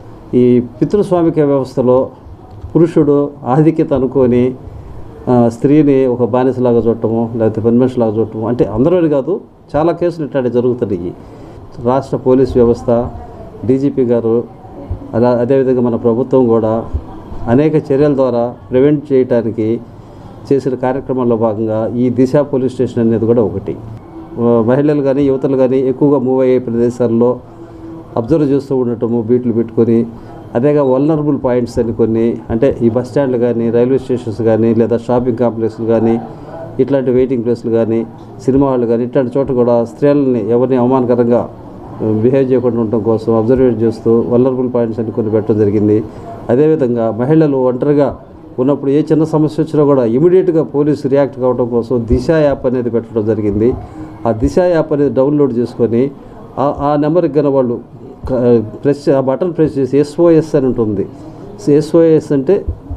ఈ పితృస్వామిక వ్యవస్థలో పురుషుడు ఆధిక్యత అనుకొని ఆ, స్త్రీని ఒక బానిసలాగా చూడటము లేకపోతే పనిమనిషిలాగా చూడటము అంటే అందరూ అని కాదు చాలా కేసులు ఇట్లాంటివి జరుగుతున్నాయి రాష్ట్ర పోలీస్ వ్యవస్థ డీజీపీ గారు అలా అదేవిధంగా మన ప్రభుత్వం కూడా అనేక చర్యల ద్వారా ప్రివెంట్ చేయడానికి చేసిన కార్యక్రమాల్లో భాగంగా ఈ దిశ పోలీస్ స్టేషన్ అనేది కూడా ఒకటి ఆ, మహిళలు కానీ యువతలు కానీ ఎక్కువగా మూవ్ అయ్యే ప్రదేశాల్లో అబ్జర్వ్ చేస్తూ ఉండటము బీట్లు పెట్టుకొని అదేగా వల్నరబుల్ పాయింట్స్ అని కొన్ని అంటే ఈ బస్ స్టాండ్లు కానీ రైల్వే స్టేషన్స్ కానీ లేదా షాపింగ్ కాంప్లెక్స్లు కానీ ఇట్లాంటి వెయిటింగ్ ప్లేస్లు కానీ సినిమా హాళ్ళు కానీ ఇట్లాంటి చోట కూడా స్త్రీలని ఎవరిని అవమానకరంగా బిహేవ్ చేయకుండా ఉండటం కోసం అబ్జర్వేట్ చేస్తూ వల్నరబుల్ పాయింట్స్ అని కొన్ని పెట్టడం జరిగింది అదేవిధంగా మహిళలు ఒంటరిగా ఉన్నప్పుడు ఏ చిన్న సమస్య వచ్చినా కూడా ఇమీడియట్గా పోలీసు రియాక్ట్ కావడం కోసం దిశ యాప్ అనేది పెట్టడం జరిగింది ఆ దిశ యాప్ అనేది డౌన్లోడ్ చేసుకొని ఆ- ఆ నెంబర్కి గన వాళ్ళు క- ప్రెస్ ఆ బటన్ ప్రెస్ చేసి ఎస్ఓఎస్ అని ఉంటుంది ఎస్ఓఎస్ అంటే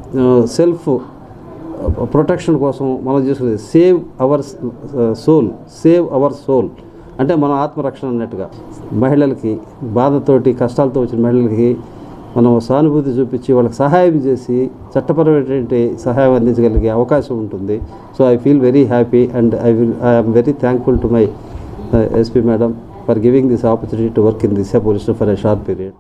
సెల్ఫ్ ప్రొటెక్షన్ కోసం మనం చేసుకునేది save our soul save our soul అంటే మన ఆత్మరక్షణ అన్నట్టుగా మహిళలకి బాధతోటి కష్టాలతో వచ్చిన మహిళలకి మనం సానుభూతి చూపించి వాళ్ళకి సహాయం చేసి చట్టపరమైనటువంటి సహాయం అందించగలిగే అవకాశం ఉంటుంది so I feel very happy and I will I'm very thankful to my SP madam for giving this opportunity to work in Disha police for a short period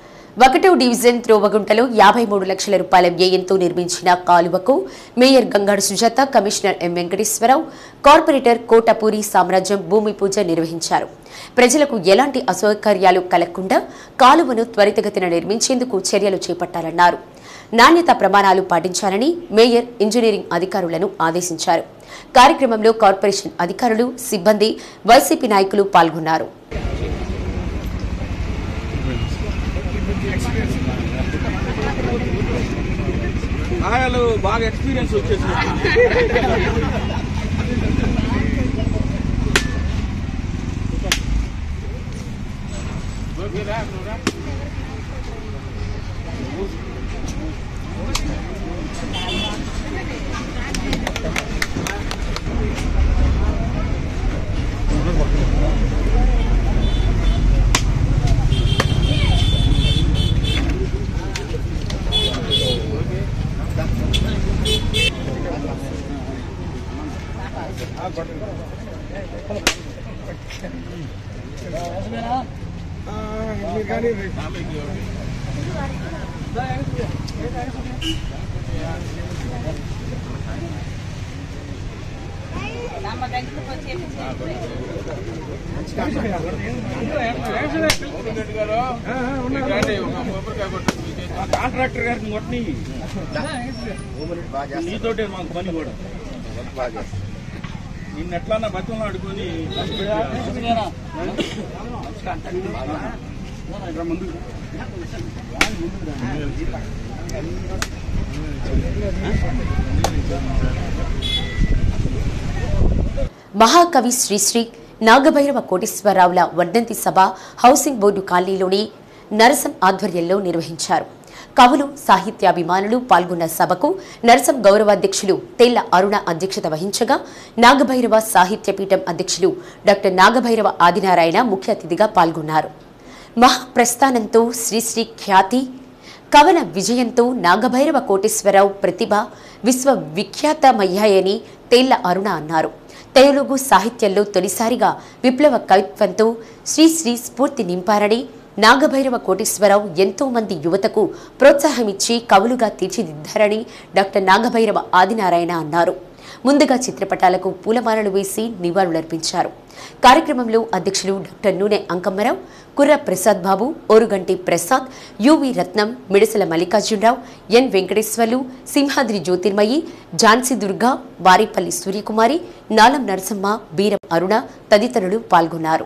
ఒకటో డివిజన్ త్రోవగుంటలో యాభై మూడు లక్షల రూపాయల వ్యయంతో నిర్మించిన కాలువకు mayor Gangadu Sujatha commissioner M Venkateswararao corporator Kotapuri Samrajyam భూమి పూజ నిర్వహించారు ప్రజలకు ఎలాంటి అసౌకర్యాలు కలగకుండా కాలువను త్వరితగతిన నిర్మించేందుకు చర్యలు చేపట్టాలన్నారు నాణ్యత ప్రమాణాలు పాటించాలని మేయర్ ఇంజనీరింగ్ అధికారులను ఆదేశించారు కార్యక్రమంలో కార్పొరేషన్ అధికారులు సిబ్బంది వైసీపీ నాయకులు పాల్గొన్నారు వాళ్ళు బాగా ఎక్స్పీరియన్స్ వచ్చేసి కాంట్రాక్టర్ గారిని కొట్టని నీతోటే మాకు పని కూడా నిన్న ఎట్లన్నా బతులను ఆడుకొని ముందుకు మహాకవి శ్రీశ్రీ నాగభైరవ కోటేశ్వరరావుల వర్ధంతి సభ హౌసింగ్ బోర్డు కాలనీలోని నరసం ఆధ్వర్యంలో నిర్వహించారు కవులు సాహిత్యాభిమానులు పాల్గొన్న సభకు నరసం గౌరవాధ్యక్షులు తెల్ల అరుణ అధ్యక్షత వహించగా నాగభైరవ సాహిత్యపీఠం అధ్యక్షులు డాక్టర్ నాగభైరవ ఆదినారాయణ ముఖ్య అతిథిగా పాల్గొన్నారు మహాప్రస్థానంతో శ్రీశ్రీ ఖ్యాతి కవన విజయంతో నాగభైరవ కోటేశ్వరరావు ప్రతిభ విశ్వవిఖ్యాతమయ్యాయని తేళ్ల అరుణ అన్నారు తెలుగు సాహిత్యంలో తొలిసారిగా విప్లవ కవిత్వంతో శ్రీశ్రీ స్ఫూర్తి నింపారని నాగభైరవ కోటేశ్వరరావు ఎంతో మంది యువతకు ప్రోత్సాహమిచ్చి కవులుగా తీర్చిదిద్దారని డాక్టర్ నాగభైరవ ఆదినారాయణ అన్నారు ముందుగా చిత్రపటాలకు పూలమాలలు వేసి నివాళులర్పించారు కార్యక్రమంలో అధ్యక్షులు doctor Nune Ankammarao Kurra Prasad Babu Oruganti Prasad UV Ratnam Midisala Mallikarjunarao N Venkateswarlu Simhadri Jyothirmayi Jhansi Durga Varipalli Suryakumari Nalam Narasamma Beeram Aruna తదితరులు పాల్గొన్నారు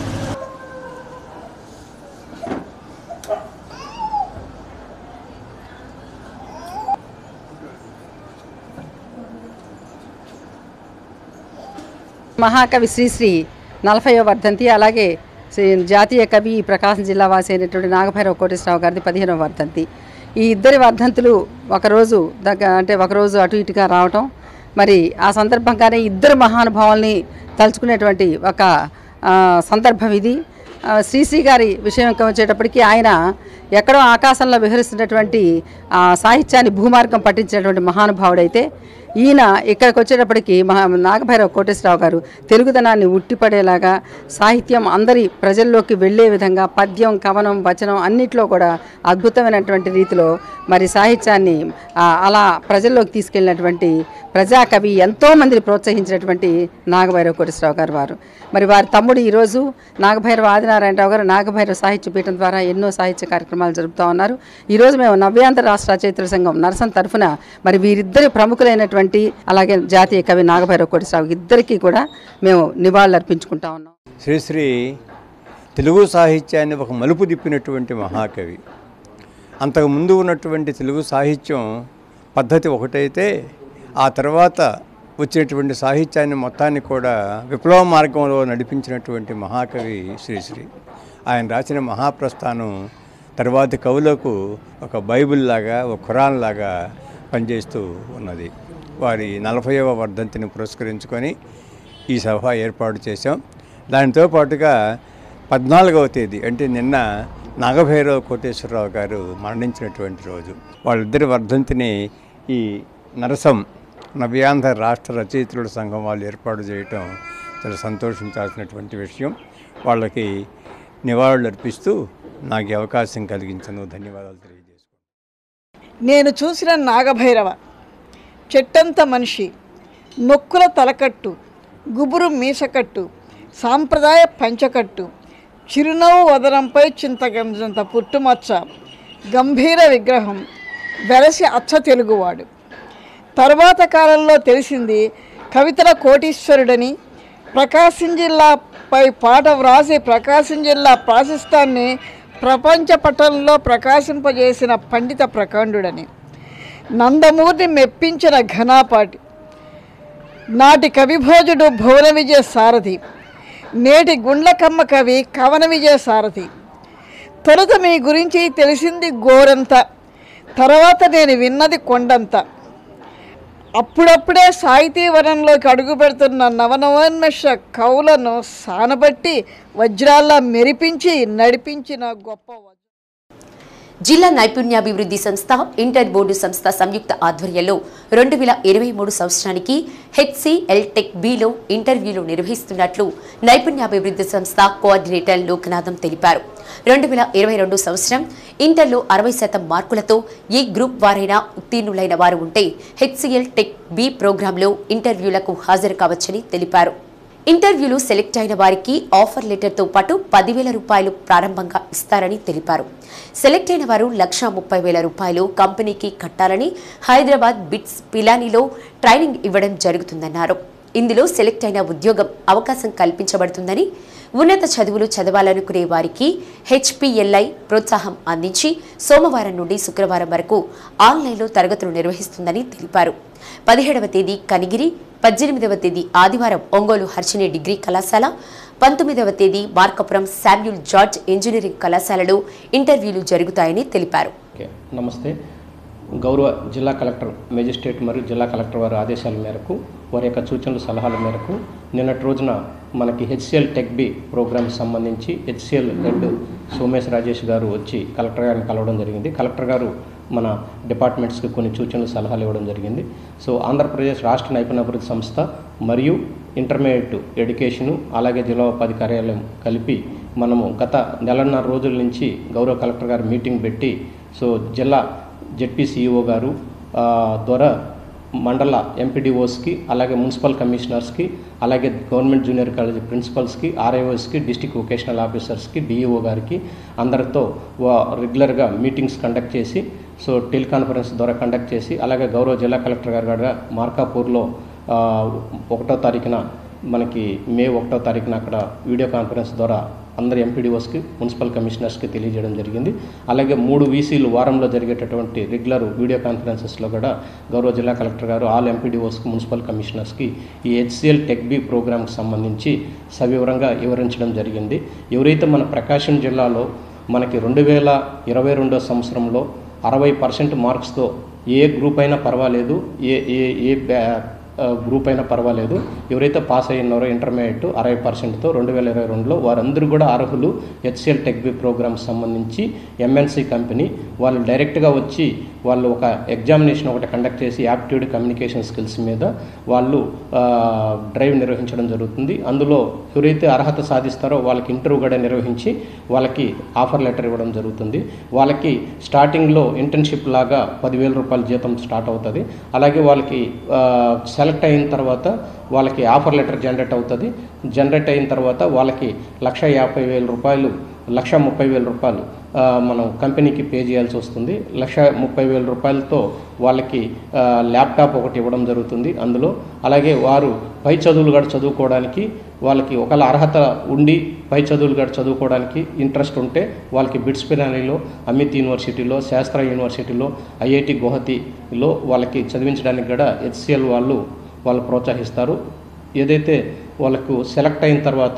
మహాకవి శ్రీశ్రీ నలభైవ వర్ధంతి అలాగే శ్రీ జాతీయ కవి ప్రకాశం జిల్లా వాసి అయినటువంటి నాగభైరవ కోటేశ్వరరావు గారిది పదిహేనవ వర్ధంతి ఈ ఇద్దరి వర్ధంతులు ఒకరోజు దగ్గర అంటే ఒకరోజు అటు ఇటుగా రావటం మరి ఆ సందర్భంగానే ఇద్దరు మహానుభావుల్ని తలుచుకునేటువంటి ఒక ఆ, సందర్భం ఇది ఆ, శ్రీశ్రీ గారి విషయం వచ్చేటప్పటికి ఆయన ఎక్కడో ఆకాశంలో విహరిస్తున్నటువంటి ఆ, సాహిత్యాన్ని భూమార్గం పట్టించినటువంటి మహానుభావుడైతే ఈయన ఇక్కడికి వచ్చేటప్పటికి మహా నాగభైరవ కోటేశ్వరరావు గారు తెలుగుదనాన్ని ఉట్టిపడేలాగా సాహిత్యం అందరి ప్రజల్లోకి వెళ్ళే విధంగా పద్యం కవనం వచనం అన్నిట్లో కూడా అద్భుతమైనటువంటి రీతిలో మరి సాహిత్యాన్ని ఆ, అలా ప్రజల్లోకి తీసుకెళ్ళినటువంటి ప్రజాకవి ఎంతో మందిని ప్రోత్సహించినటువంటి నాగభైరవ కోటేశ్వరరావు గారు వారు మరి వారి తమ్ముడు ఈరోజు నాగభైరవ ఆదినారాయణరావు గారు నాగభైరవ సాహిత్య పీఠం ద్వారా ఎన్నో సాహిత్య కార్యక్రమాలు జరుపుతూ ఉన్నారు ఈరోజు మేము నవ్యాంధ్ర రాష్ట్ర రచయితల సంఘం నరసం తరఫున మరి వీరిద్దరి ప్రముఖులైనటువంటి అలాగే జాతీయ కవి నాగభైరవ కోటేశ్వరరావు ఇద్దరికీ కూడా మేము నివాళులు అర్పించుకుంటా ఉన్నాం శ్రీశ్రీ తెలుగు సాహిత్యాన్ని ఒక మలుపు తిప్పినటువంటి మహాకవి అంతకు ముందు ఉన్నటువంటి తెలుగు సాహిత్యం పద్ధతి ఒకటైతే ఆ తర్వాత వచ్చినటువంటి సాహిత్యాన్ని మొత్తాన్ని కూడా విప్లవ మార్గంలో నడిపించినటువంటి మహాకవి శ్రీశ్రీ ఆయన రాసిన మహాప్రస్థానం తర్వాతి కవులకు ఒక బైబిల్ లాగా ఒక ఖురాన్ లాగా పనిచేస్తూ ఉన్నది వారి నలభైవ వర్ధంతిని పురస్కరించుకొని ఈ సభ ఏర్పాటు చేశాం దానితో పాటుగా పద్నాలుగవ తేదీ అంటే నిన్న నాగభైరవ కోటేశ్వరరావు గారు మరణించినటువంటి రోజు వాళ్ళిద్దరి వర్ధంతిని ఈ నరసం నవ్యాంధ్ర రాష్ట్ర రచయితల సంఘం వాళ్ళు ఏర్పాటు చేయటం చాలా సంతోషించాల్సినటువంటి విషయం వాళ్ళకి నివాళులు అర్పిస్తూ నాకు ఈ అవకాశం కలిగించను ధన్యవాదాలు తెలియజేస్తున్నాను నేను చూసిన నాగభైరవ చెట్టంత మనిషి నొక్కుల తలకట్టు గుబురు మీసకట్టు సాంప్రదాయ పంచకట్టు చిరునవ్వు వదనంపై చింతగంజంత పుట్టుమచ్చ గంభీర విగ్రహం వెరసి అచ్చ తెలుగువాడు తరువాత కాలంలో తెలిసింది కవితల కోటీశ్వరుడని ప్రకాశం జిల్లాపై పాట వ్రాసి ప్రకాశం జిల్లా ప్రాశస్తాన్ని ప్రపంచ పటంలో ప్రకాశింపజేసిన పండిత ప్రకాండుడని నందమూర్తి మెప్పించిన ఘనాపాటి నాటి కవిభోజుడు భువన విజయ సారథి నేటి గుండ్లకమ్మ కవి కవన విజయ సారథి తొలుత మీ గురించి తెలిసింది గోరంత తర్వాత నేను విన్నది కొండంత అప్పుడప్పుడే సాహితీ వనంలోకి అడుగు పెడుతున్న నవనవోన్మేష కవులను సానబట్టి వజ్రాల్లా మెరిపించి నడిపించిన గొప్ప వజ్ర- జిల్లా నైపుణ్యాభివృద్ధి సంస్థ ఇంటర్ బోర్డు సంస్థ సంయుక్త ఆధ్వర్యంలో రెండు వేల ఇరవై మూడు సంవత్సరానికి హెచ్సిఎల్ టెక్ బిలో ఇంటర్వ్యూలు నిర్వహిస్తున్నట్లు నైపుణ్యాభివృద్ధి సంస్థ కోఆర్డినేటర్ లోకనాథం తెలిపారు రెండు వేల ఇరవై రెండు సంవత్సరం ఇంటర్లో అరవై శాతం మార్కులతో ఏ గ్రూప్ వారైనా ఉత్తీర్ణులైన వారు ఉంటే హెచ్సిఎల్ టెక్ బి ప్రోగ్రాంలో ఇంటర్వ్యూలకు హాజరు కావచ్చని తెలిపారు ఇంటర్వ్యూలు సెలెక్ట్ అయిన వారికి ఆఫర్ లెటర్తో పాటు పదివేల రూపాయలు ప్రారంభంగా ఇస్తారని తెలిపారు సెలెక్ట్ అయిన వారు లక్షా ముప్పై వేల రూపాయలు కంపెనీకి కట్టాలని హైదరాబాద్ బిట్స్ పిలానీలో ట్రైనింగ్ ఇవ్వడం జరుగుతుందన్నారు ఇందులో సెలెక్ట్ అయిన ఉద్యోగం అవకాశం కల్పించబడుతుందని ఉన్నత చదువులు చదవాలనుకునే వారికి హెచ్పిఎల్ఐ ప్రోత్సాహం అందించి సోమవారం నుండి శుక్రవారం వరకు ఆన్లైన్లో తరగతులు నిర్వహిస్తుందని తెలిపారు పదిహేడవ తేదీ కనిగిరి పద్దెనిమిదవ తేదీ ఆదివారం ఒంగోలు హర్షిని డిగ్రీ కళాశాల పంతొమ్మిదవ తేదీ మార్కపురం శామ్యూల్ జార్జ్ ఇంజనీరింగ్ కళాశాలలో ఇంటర్వ్యూలు జరుగుతాయని తెలిపారు ఓకే నమస్తే గౌరవ జిల్లా కలెక్టర్ మేజిస్ట్రేట్ మరియు జిల్లా కలెక్టర్ వారి ఆదేశాల మేరకు వారి యొక్క సూచనలు సలహాల మేరకు నిన్నటి రోజున మనకి హెచ్సిఎల్ టెక్ బి ప్రోగ్రామ్ సంబంధించి హెచ్సిఎల్ హెడ్ సోమేశ్ రాజేష్ గారు వచ్చి కలెక్టర్ గారిని కలవడం జరిగింది కలెక్టర్ గారు మన డిపార్ట్మెంట్స్కి కొన్ని సూచనలు సలహాలు ఇవ్వడం జరిగింది సో ఆంధ్రప్రదేశ్ రాష్ట్ర నైపుణ్యాభివృద్ధి సంస్థ మరియు ఇంటర్మీడియట్ ఎడ్యుకేషను అలాగే జిల్లా ఉపాధి కార్యాలయం కలిపి మనము గత నెలన్నర రోజుల నుంచి గౌరవ కలెక్టర్ గారు మీటింగ్ పెట్టి సో జిల్లా జెడ్పీ సిఇఓ గారు ఆ, ద్వారా మండల ఎంపీడీఓస్కి అలాగే మున్సిపల్ కమిషనర్స్కి అలాగే గవర్నమెంట్ జూనియర్ కాలేజ్ ప్రిన్సిపల్స్కి ఆర్ఐఓస్కి డిస్టిక్ వొకేషనల్ ఆఫీసర్స్కి డిఈఓ గారికి అందరితో వా- రెగ్యులర్గా మీటింగ్స్ కండక్ట్ చేసి సో టెలికాన్ఫరెన్స్ ద్వారా కండక్ట్ చేసి అలాగే గౌరవ జిల్లా కలెక్టర్ గారు కూడా మార్కాపూర్లో ఆ, ఒకటో తారీఖున మనకి మే ఒకటో తారీఖున అక్కడ వీడియో కాన్ఫరెన్స్ ద్వారా అందరి ఎంపీడీఓస్కి మున్సిపల్ కమిషనర్స్కి తెలియజేయడం జరిగింది అలాగే మూడు వీసీలు వారంలో జరిగేటటువంటి రెగ్యులర్ వీడియో కాన్ఫరెన్సెస్లో కూడా గౌరవ జిల్లా కలెక్టర్ గారు ఆల్ ఎంపీడీఓస్కి మున్సిపల్ కమిషనర్స్కి ఈ హెచ్సిఎల్ టెక్ బి ప్రోగ్రామ్కి సంబంధించి సవివరంగా వివరించడం జరిగింది ఎవరైతే మన ప్రకాశం జిల్లాలో మనకి రెండు వేల ఇరవై రెండో సంవత్సరంలో అరవై పర్సెంట్ మార్క్స్తో ఏ గ్రూప్ అయినా పర్వాలేదు ఏ ఏ ఏ బ్యా ఆ, గ్రూప్ అయినా పర్వాలేదు ఎవరైతే పాస్ అయి ఉన్నారో ఇంటర్మీడియట్ అరవై పర్సెంట్తో రెండు వేల ఇరవై రెండులో వారందరూ కూడా అర్హులు హెచ్సిఎల్ టెక్ బి ప్రోగ్రామ్ సంబంధించి ఎంఎన్సి కంపెనీ వాళ్ళు డైరెక్ట్గా వచ్చి వాళ్ళు ఒక ఎగ్జామినేషన్ ఒకటి కండక్ట్ చేసి యాప్ట్యూడ్ కమ్యూనికేషన్ స్కిల్స్ మీద వాళ్ళు ఆ, డ్రైవ్ నిర్వహించడం జరుగుతుంది అందులో ఎవరైతే అర్హత సాధిస్తారో వాళ్ళకి ఇంటర్వ్యూ కూడా నిర్వహించి వాళ్ళకి ఆఫర్ లెటర్ ఇవ్వడం జరుగుతుంది వాళ్ళకి స్టార్టింగ్లో ఇంటర్న్షిప్ లాగా పదివేల రూపాయల జీతం స్టార్ట్ అవుతుంది అలాగే వాళ్ళకి ఆ, సెలెక్ట్ అయిన తర్వాత వాళ్ళకి ఆఫర్ లెటర్ జనరేట్ అవుతుంది జనరేట్ అయిన తర్వాత వాళ్ళకి లక్ష యాభై వేల రూపాయలు లక్ష ముప్పై వేల రూపాయలు ఆ, మనం కంపెనీకి పే చేయాల్సి వస్తుంది లక్ష ముప్పై వేల రూపాయలతో వాళ్ళకి ఆ, ల్యాప్టాప్ ఒకటి ఇవ్వడం జరుగుతుంది అందులో అలాగే వారు పై చదువులు కూడా చదువుకోవడానికి వాళ్ళకి ఒకవేళ అర్హత ఉండి పై చదువులు కూడా చదువుకోవడానికి ఇంట్రెస్ట్ ఉంటే వాళ్ళకి బిట్స్ పినాలిలో అమిత్ యూనివర్సిటీలో శాస్త్ర యూనివర్సిటీలో ఐఐటి గుహతిలో వాళ్ళకి చదివించడానికి కూడా హెచ్సిఎల్ వాళ్ళు వాళ్ళు ప్రోత్సహిస్తారు ఏదైతే వాళ్ళకు సెలెక్ట్ అయిన తర్వాత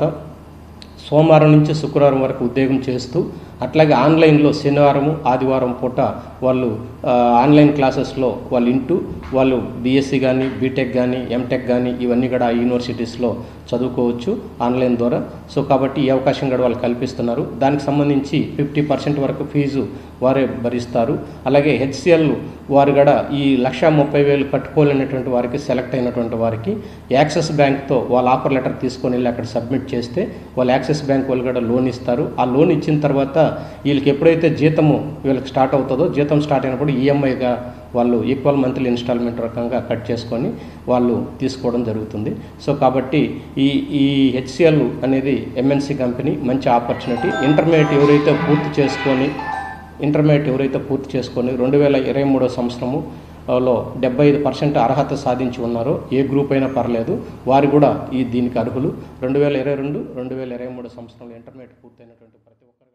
సోమవారం నుంచి శుక్రవారం వరకు ఉద్యోగం చేస్తూ అట్లాగే ఆన్లైన్లో శనివారము ఆదివారం పూట వాళ్ళు ఆ, ఆన్లైన్ క్లాసెస్లో వాళ్ళు ఇంటూ వాళ్ళు బీఎస్సీ కానీ బీటెక్ కానీ ఎంటెక్ కానీ ఇవన్నీ కూడా ఆ యూనివర్సిటీస్లో చదువుకోవచ్చు ఆన్లైన్ ద్వారా సో కాబట్టి ఈ అవకాశం కూడా వాళ్ళు కల్పిస్తున్నారు దానికి సంబంధించి ఫిఫ్టీ పర్సెంట్ వరకు ఫీజు వారే భరిస్తారు అలాగే హెచ్సిఎల్ వారు కూడా ఈ లక్ష ముప్పై వేలు కట్టుకోలేనటువంటి వారికి సెలెక్ట్ అయినటువంటి వారికి యాక్సిస్ బ్యాంక్తో వాళ్ళ ఆఫర్ లెటర్ తీసుకొని వెళ్ళి అక్కడ సబ్మిట్ చేస్తే వాళ్ళు యాక్సిస్ బ్యాంక్ వాళ్ళు కూడా లోన్ ఇస్తారు ఆ లోన్ ఇచ్చిన తర్వాత వీళ్ళకి ఎప్పుడైతే జీతము వీళ్ళకి స్టార్ట్ అవుతుందో జీతం స్టార్ట్ అయినప్పుడు ఈఎంఐగా వాళ్ళు ఈక్వల్ మంత్లీ ఇన్స్టాల్మెంట్ రకంగా కట్ చేసుకొని వాళ్ళు తీసుకోవడం జరుగుతుంది సో కాబట్టి ఈ ఈ హెచ్సిఎల్ అనేది ఎంఎన్సి కంపెనీ మంచి ఆపర్చునిటీ ఇంటర్మీడియట్ ఎవరైతే పూర్తి చేసుకొని ఇంటర్మీడియట్ ఎవరైతే పూర్తి చేసుకొని రెండు వేల ఇరవై మూడో సంవత్సరము లో డెబ్బై ఐదు పర్సెంట్ అర్హత సాధించి ఉన్నారో ఏ గ్రూప్ అయినా పర్లేదు వారు కూడా ఈ దీనికి అర్హులు రెండు వేల ఇరవై రెండు రెండు వేల ఇరవై మూడు సంవత్సరంలో ఇంటర్మీడియట్ పూర్తయినటువంటి ప్రతి ఒక్కరు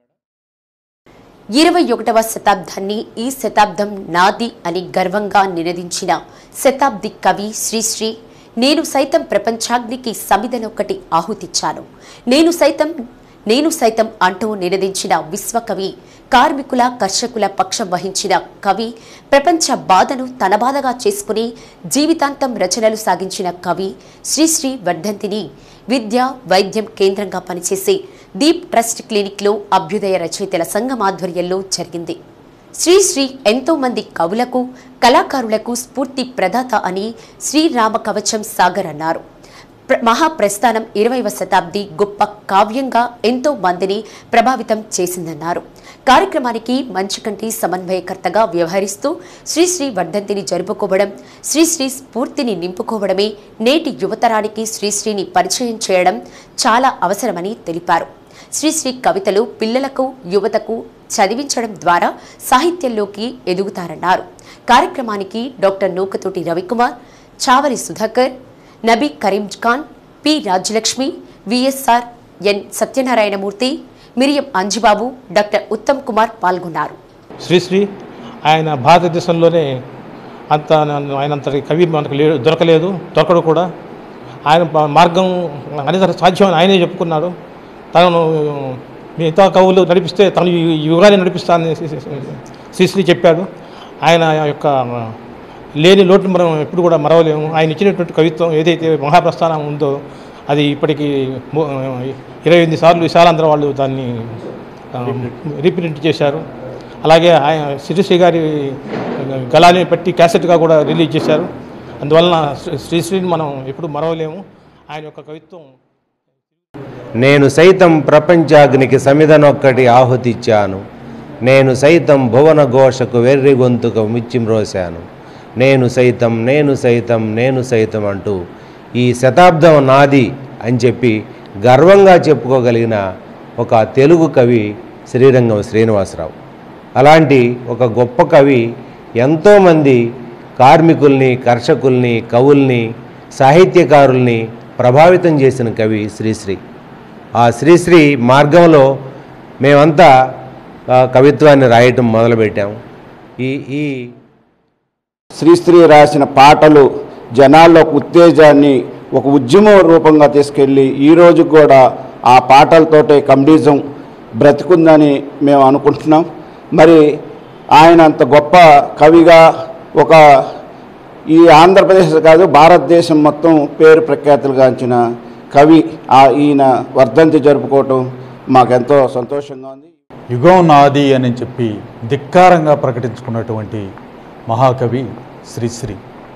ఇరవై ఒకటవ శతాబ్దాన్ని ఈ శతాబ్దం నాది అని గర్వంగా నినదించిన శతాబ్ది కవి శ్రీశ్రీ నేను సైతం ప్రపంచాగ్నికి సమిధనొక్కటి ఆహుతిచ్చాను నేను సైతం నేను సైతం అంటూ నినదించిన విశ్వకవి కార్మికుల కర్షకుల పక్షం వహించిన కవి ప్రపంచ బాధను తన బాధగా చేసుకుని జీవితాంతం రచనలు సాగించిన కవి శ్రీశ్రీ వర్ధంతిని విద్య వైద్యం కేంద్రంగా పనిచేసే దీప్ ట్రస్ట్ క్లినిక్లో అభ్యుదయ రచయితల సంఘం ఆధ్వర్యంలో జరిగింది శ్రీశ్రీ ఎంతో మంది కవులకు కళాకారులకు స్ఫూర్తి ప్రదాత అని శ్రీరామ కవచం సాగర్ అన్నారు ప్ర- మహాప్రస్థానం ఇరవైవ శతాబ్ది గొప్ప కావ్యంగా ఎంతో మందిని ప్రభావితం చేసిందన్నారు కార్యక్రమానికి మంచుకంటి సమన్వయకర్తగా వ్యవహరిస్తూ శ్రీశ్రీ వర్ధంతిని జరుపుకోవడం శ్రీశ్రీ స్ఫూర్తిని నింపుకోవడమే నేటి యువతరానికి శ్రీశ్రీని పరిచయం చేయడం చాలా అవసరమని తెలిపారు శ్రీశ్రీ కవితలు పిల్లలకు యువతకు చదివించడం ద్వారా సాహిత్యంలోకి ఎదుగుతారన్నారు కార్యక్రమానికి doctor Nukathoti Ravikumar Chavari Sudhakar Nabi Karim Khan P Rajyalakshmi VSR N Satyanarayanamurthy Miriam Anjibabu doctor Uttam Kumar పాల్గొన్నారు శ్రీశ్రీ ఆయన భారతదేశంలోనే అంత ఆయనంతటి కవి మనకు లేడు దొరకలేదు దొరకడు కూడా ఆయన ప- మార్గం అనేది సాధ్యం అని ఆయనే చెప్పుకున్నాడు తనను మిగతా కవులు నడిపిస్తే తను ఈ ఈ యుగాన్ని నడిపిస్తానని శ్రీ- శ్రీ- శ్రీశ్రీ చెప్పాడు ఆయన యొక్క లేని లోటును మనం ఎప్పుడు కూడా మరవలేము ఆయన ఇచ్చినటువంటి కవిత్వం ఏదైతే మహాప్రస్థానం ఉందో అది ఇప్పటికీ ము- ఇరవై ఎనిమిది సార్లు విశాలాంధ్ర వాళ్ళు దాన్ని ఆ, రీప్రింట్ చేశారు అలాగే ఆయన శ్రీశ్రీ గారి గలాన్ని పెట్టి క్యాసెట్గా కూడా రిలీజ్ చేశారు అందువలన శ్రీ- శ్రీశ్రీని మనం ఎప్పుడు మరవలేము ఆయన యొక్క కవిత్వం నేను సైతం ప్రపంచాగ్నికి సమిధనొక్కటి ఆహుతిచ్చాను నేను సైతం భువన ఘోషకు వెర్రి గొంతుకు మిచ్చిమ్రోశాను నేను సైతం నేను సైతం నేను సైతం అంటూ ఈ శతాబ్దం నాది అని చెప్పి గర్వంగా చెప్పుకోగలిగిన ఒక తెలుగు కవి శ్రీరంగం శ్రీనివాసరావు అలాంటి ఒక గొప్ప కవి ఎంతోమంది కార్మికుల్ని కర్షకుల్ని కవుల్ని సాహిత్యకారుల్ని ప్రభావితం చేసిన కవి శ్రీశ్రీ ఆ శ్రీశ్రీ మార్గంలో మేమంతా ఆ, కవిత్వాన్ని రాయటం మొదలుపెట్టాం ఈ ఈ శ్రీశ్రీ రాసిన పాటలు జనాల్లో ఒక ఉత్తేజాన్ని ఒక ఉద్యమ రూపంగా తీసుకెళ్ళి ఈరోజు కూడా ఆ పాటలతోటే కమ్యూనిజం బ్రతికుందని మేము అనుకుంటున్నాం మరి ఆయన అంత గొప్ప కవిగా ఒక ఈ ఆంధ్రప్రదేశ్ కాదు భారతదేశం మొత్తం పేరు ప్రఖ్యాతులుగాంచిన కవి ఆ ఈయన వర్ధంతి జరుపుకోవటం మాకెంతో సంతోషంగా ఉంది యుగం నాది అని చెప్పి ధిక్కారంగా ప్రకటించుకున్నటువంటి మహాకవి శ్రీశ్రీ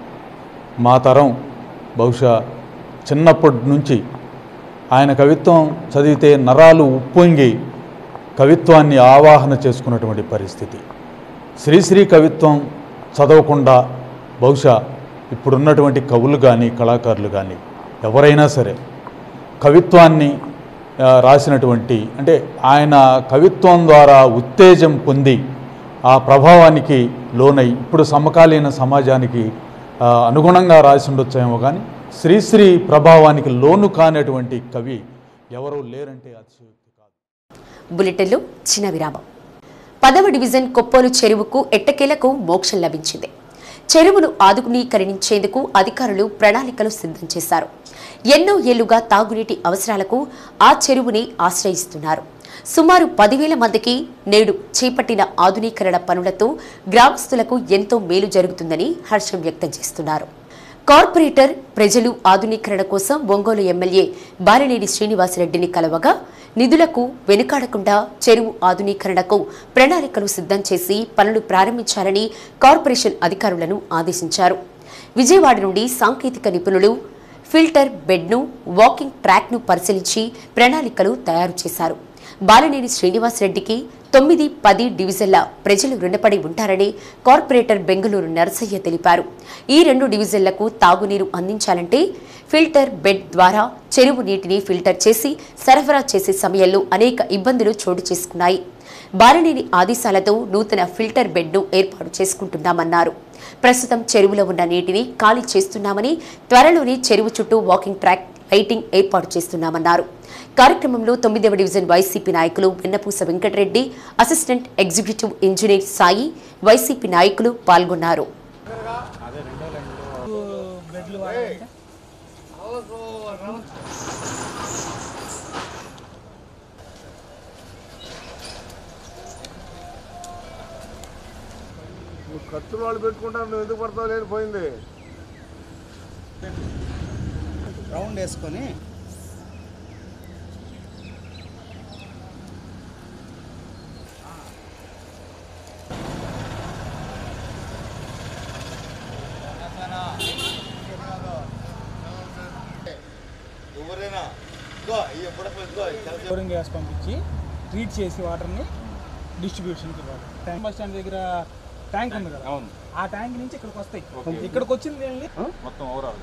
మా తరం బహుశా చిన్నప్పటి నుంచి ఆయన కవిత్వం చదివితే నరాలు ఉప్పొంగి కవిత్వాన్ని ఆవాహన చేసుకున్నటువంటి పరిస్థితి శ్రీశ్రీ కవిత్వం చదవకుండా బహుశా ఇప్పుడున్నటువంటి కవులు కానీ కళాకారులు కానీ ఎవరైనా సరే కవిత్వాన్ని ఆ, రాసినటువంటి అంటే ఆయన కవిత్వం ద్వారా ఉత్తేజం పొంది ఆ ప్రభావానికి లోనై ఇప్పుడు సమకాలీన సమాజానికి ఆ, అనుగుణంగా రాసి ఉండొచ్చేమో కానీ శ్రీశ్రీ ప్రభావానికి లోను కానటువంటి కవి ఎవరూ లేరంటే అతిశయోక్తి కాదు బులెటిన్లో చిన్న విరామం పదవ డివిజన్ కొప్పోలు చెరువుకు ఎట్టకేలకు మోక్షం లభించింది చెరువును ఆధునీకరించేందుకు అధికారులు ప్రణాళికలు సిద్ధం చేశారు ఎన్నో ఏళ్లుగా తాగునీటి అవసరాలకు ఆ చెరువుని ఆశ్రయిస్తున్నారు సుమారు పదివేల మందికి నేడు చేపట్టిన ఆధునీకరణ పనులతో గ్రామస్తులకు ఎంతో మేలు జరుగుతుందని హర్షం వ్యక్తం చేస్తున్నారు కార్పొరేటర్ ప్రజలు ఆధునీకరణ కోసం ఒంగోలు ఎమ్మెల్యే బాలినేని శ్రీనివాసరెడ్డిని కలవగా నిధులకు వెనుకాడకుండా చెరువు ఆధునీకరణకు ప్రణాళికలు సిద్ధం చేసి పనులు ప్రారంభించాలని కార్పొరేషన్ అధికారులను ఆదేశించారు విజయవాడ నుండి సాంకేతిక నిపుణులు ఫిల్టర్ బెడ్ను వాకింగ్ ట్రాక్ను పరిశీలించి ప్రణాళికలు తయారు చేశారు బాలినేని శ్రీనివాసరెడ్డికి తొమ్మిది పది డివిజన్ల ప్రజలు రుణపడి ఉంటారని కార్పొరేటర్ బెంగళూరు నరసయ్య తెలిపారు ఈ రెండు డివిజన్లకు తాగునీరు అందించాలంటే ఫిల్టర్ బెడ్ ద్వారా చెరువు నీటిని ఫిల్టర్ చేసి సరఫరా చేసే సమయంలో అనేక ఇబ్బందులు చోటు చేసుకున్నాయి బాలినేని ఆదేశాలతో నూతన ఫిల్టర్ బెడ్ను ఏర్పాటు చేసుకుంటున్నామన్నారు ప్రస్తుతం చెరువులో ఉన్న నీటిని ఖాళీ చేస్తున్నామని త్వరలోనే చెరువు చుట్టూ వాకింగ్ ట్రాక్ లైటింగ్ ఏర్పాటు చేస్తున్నామన్నారు కార్యక్రమంలో తొమ్మిదవ డివిజన్ వైసీపీ నాయకులు Vennapusa Venkatareddy assistant executive engineer Sai YCP నాయకులు పాల్గొన్నారు నువ్వు ఖర్చులు వాళ్ళు పెట్టుకుంటారు నువ్వు ఎందుకు పడతావు లేని పోయింది రౌండ్ వేసుకొని క్లోరిన్ గ్యాస్ పంపించి ట్రీట్ చేసి వాటర్ని డిస్ట్రిబ్యూషన్కి ఇవ్వాలి ట్యాంక్ బస్ స్టాండ్ దగ్గర ట్యాంక్ ఉంది కదా అవును ఆ ట్యాంక్ నుంచి ఇక్కడికి వస్తాయి ఇక్కడికి వచ్చింది ఏంటి మొత్తం ఓవరాల్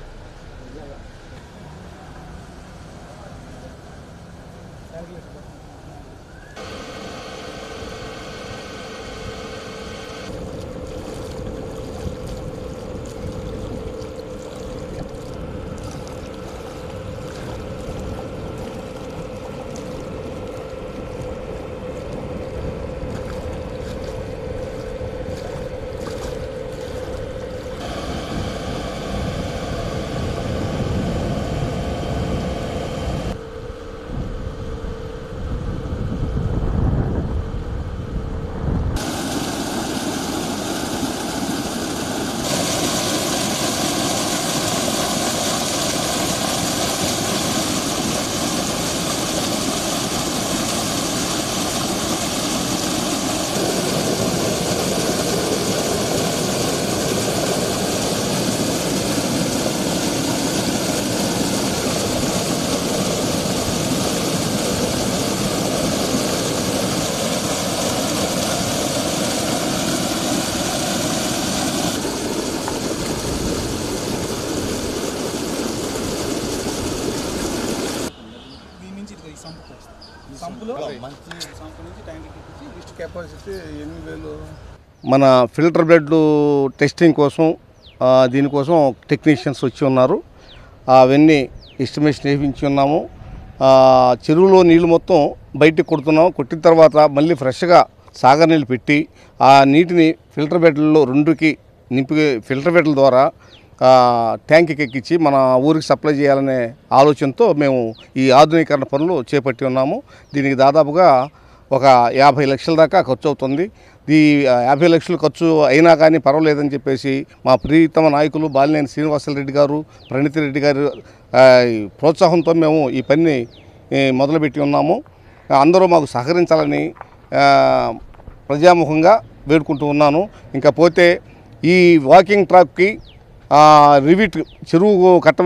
సంవత్సరం నుంచి ట్యాంక్ ఎక్కించి లిస్ట్ కెపాసిటీ ఎన్ని వేలు మన ఫిల్టర్ బ్లడ్ టెస్టింగ్ కోసం ఆ, దీనికోసం టెక్నీషియన్స్ వచ్చి ఉన్నారు అవన్నీ ఎస్టిమేషన్ వేయించి ఉన్నాము ఆ, చెరువులో నీళ్ళు మొత్తం బయటికి కొడుతున్నాం కొట్టిన తర్వాత మళ్ళీ ఫ్రెష్గా సాగర్ నీళ్ళు పెట్టి ఆ నీటిని ఫిల్టర్ బెడ్లలో రెండుకి నింపి ఫిల్టర్ బెడ్ల ద్వారా ఆ, ట్యాంక్కి ఎక్కించి మన ఊరికి సప్లై చేయాలనే ఆలోచనతో మేము ఈ ఆధునీకరణ పనులు చేపట్టి ఉన్నాము దీనికి దాదాపుగా ఒక యాభై లక్షల దాకా ఖర్చు అవుతుంది ఈ యాభై లక్షలు ఖర్చు అయినా కానీ పర్వాలేదని చెప్పేసి మా ప్రియతమ నాయకులు బాలినేని శ్రీనివాసరెడ్డి గారు ప్రణితి రెడ్డి గారు ఆ, ఈ ప్రోత్సాహంతో మేము ఈ పనిని ఈ, మొదలుపెట్టి ఉన్నాము అందరూ మాకు సహకరించాలని ఆ, ప్రజాముఖంగా వేడుకుంటూ ఉన్నాను ఇంకా పోతే ఈ వాకింగ్ ట్రాక్కి ఆ, రివిట్ చెరువు కట్ట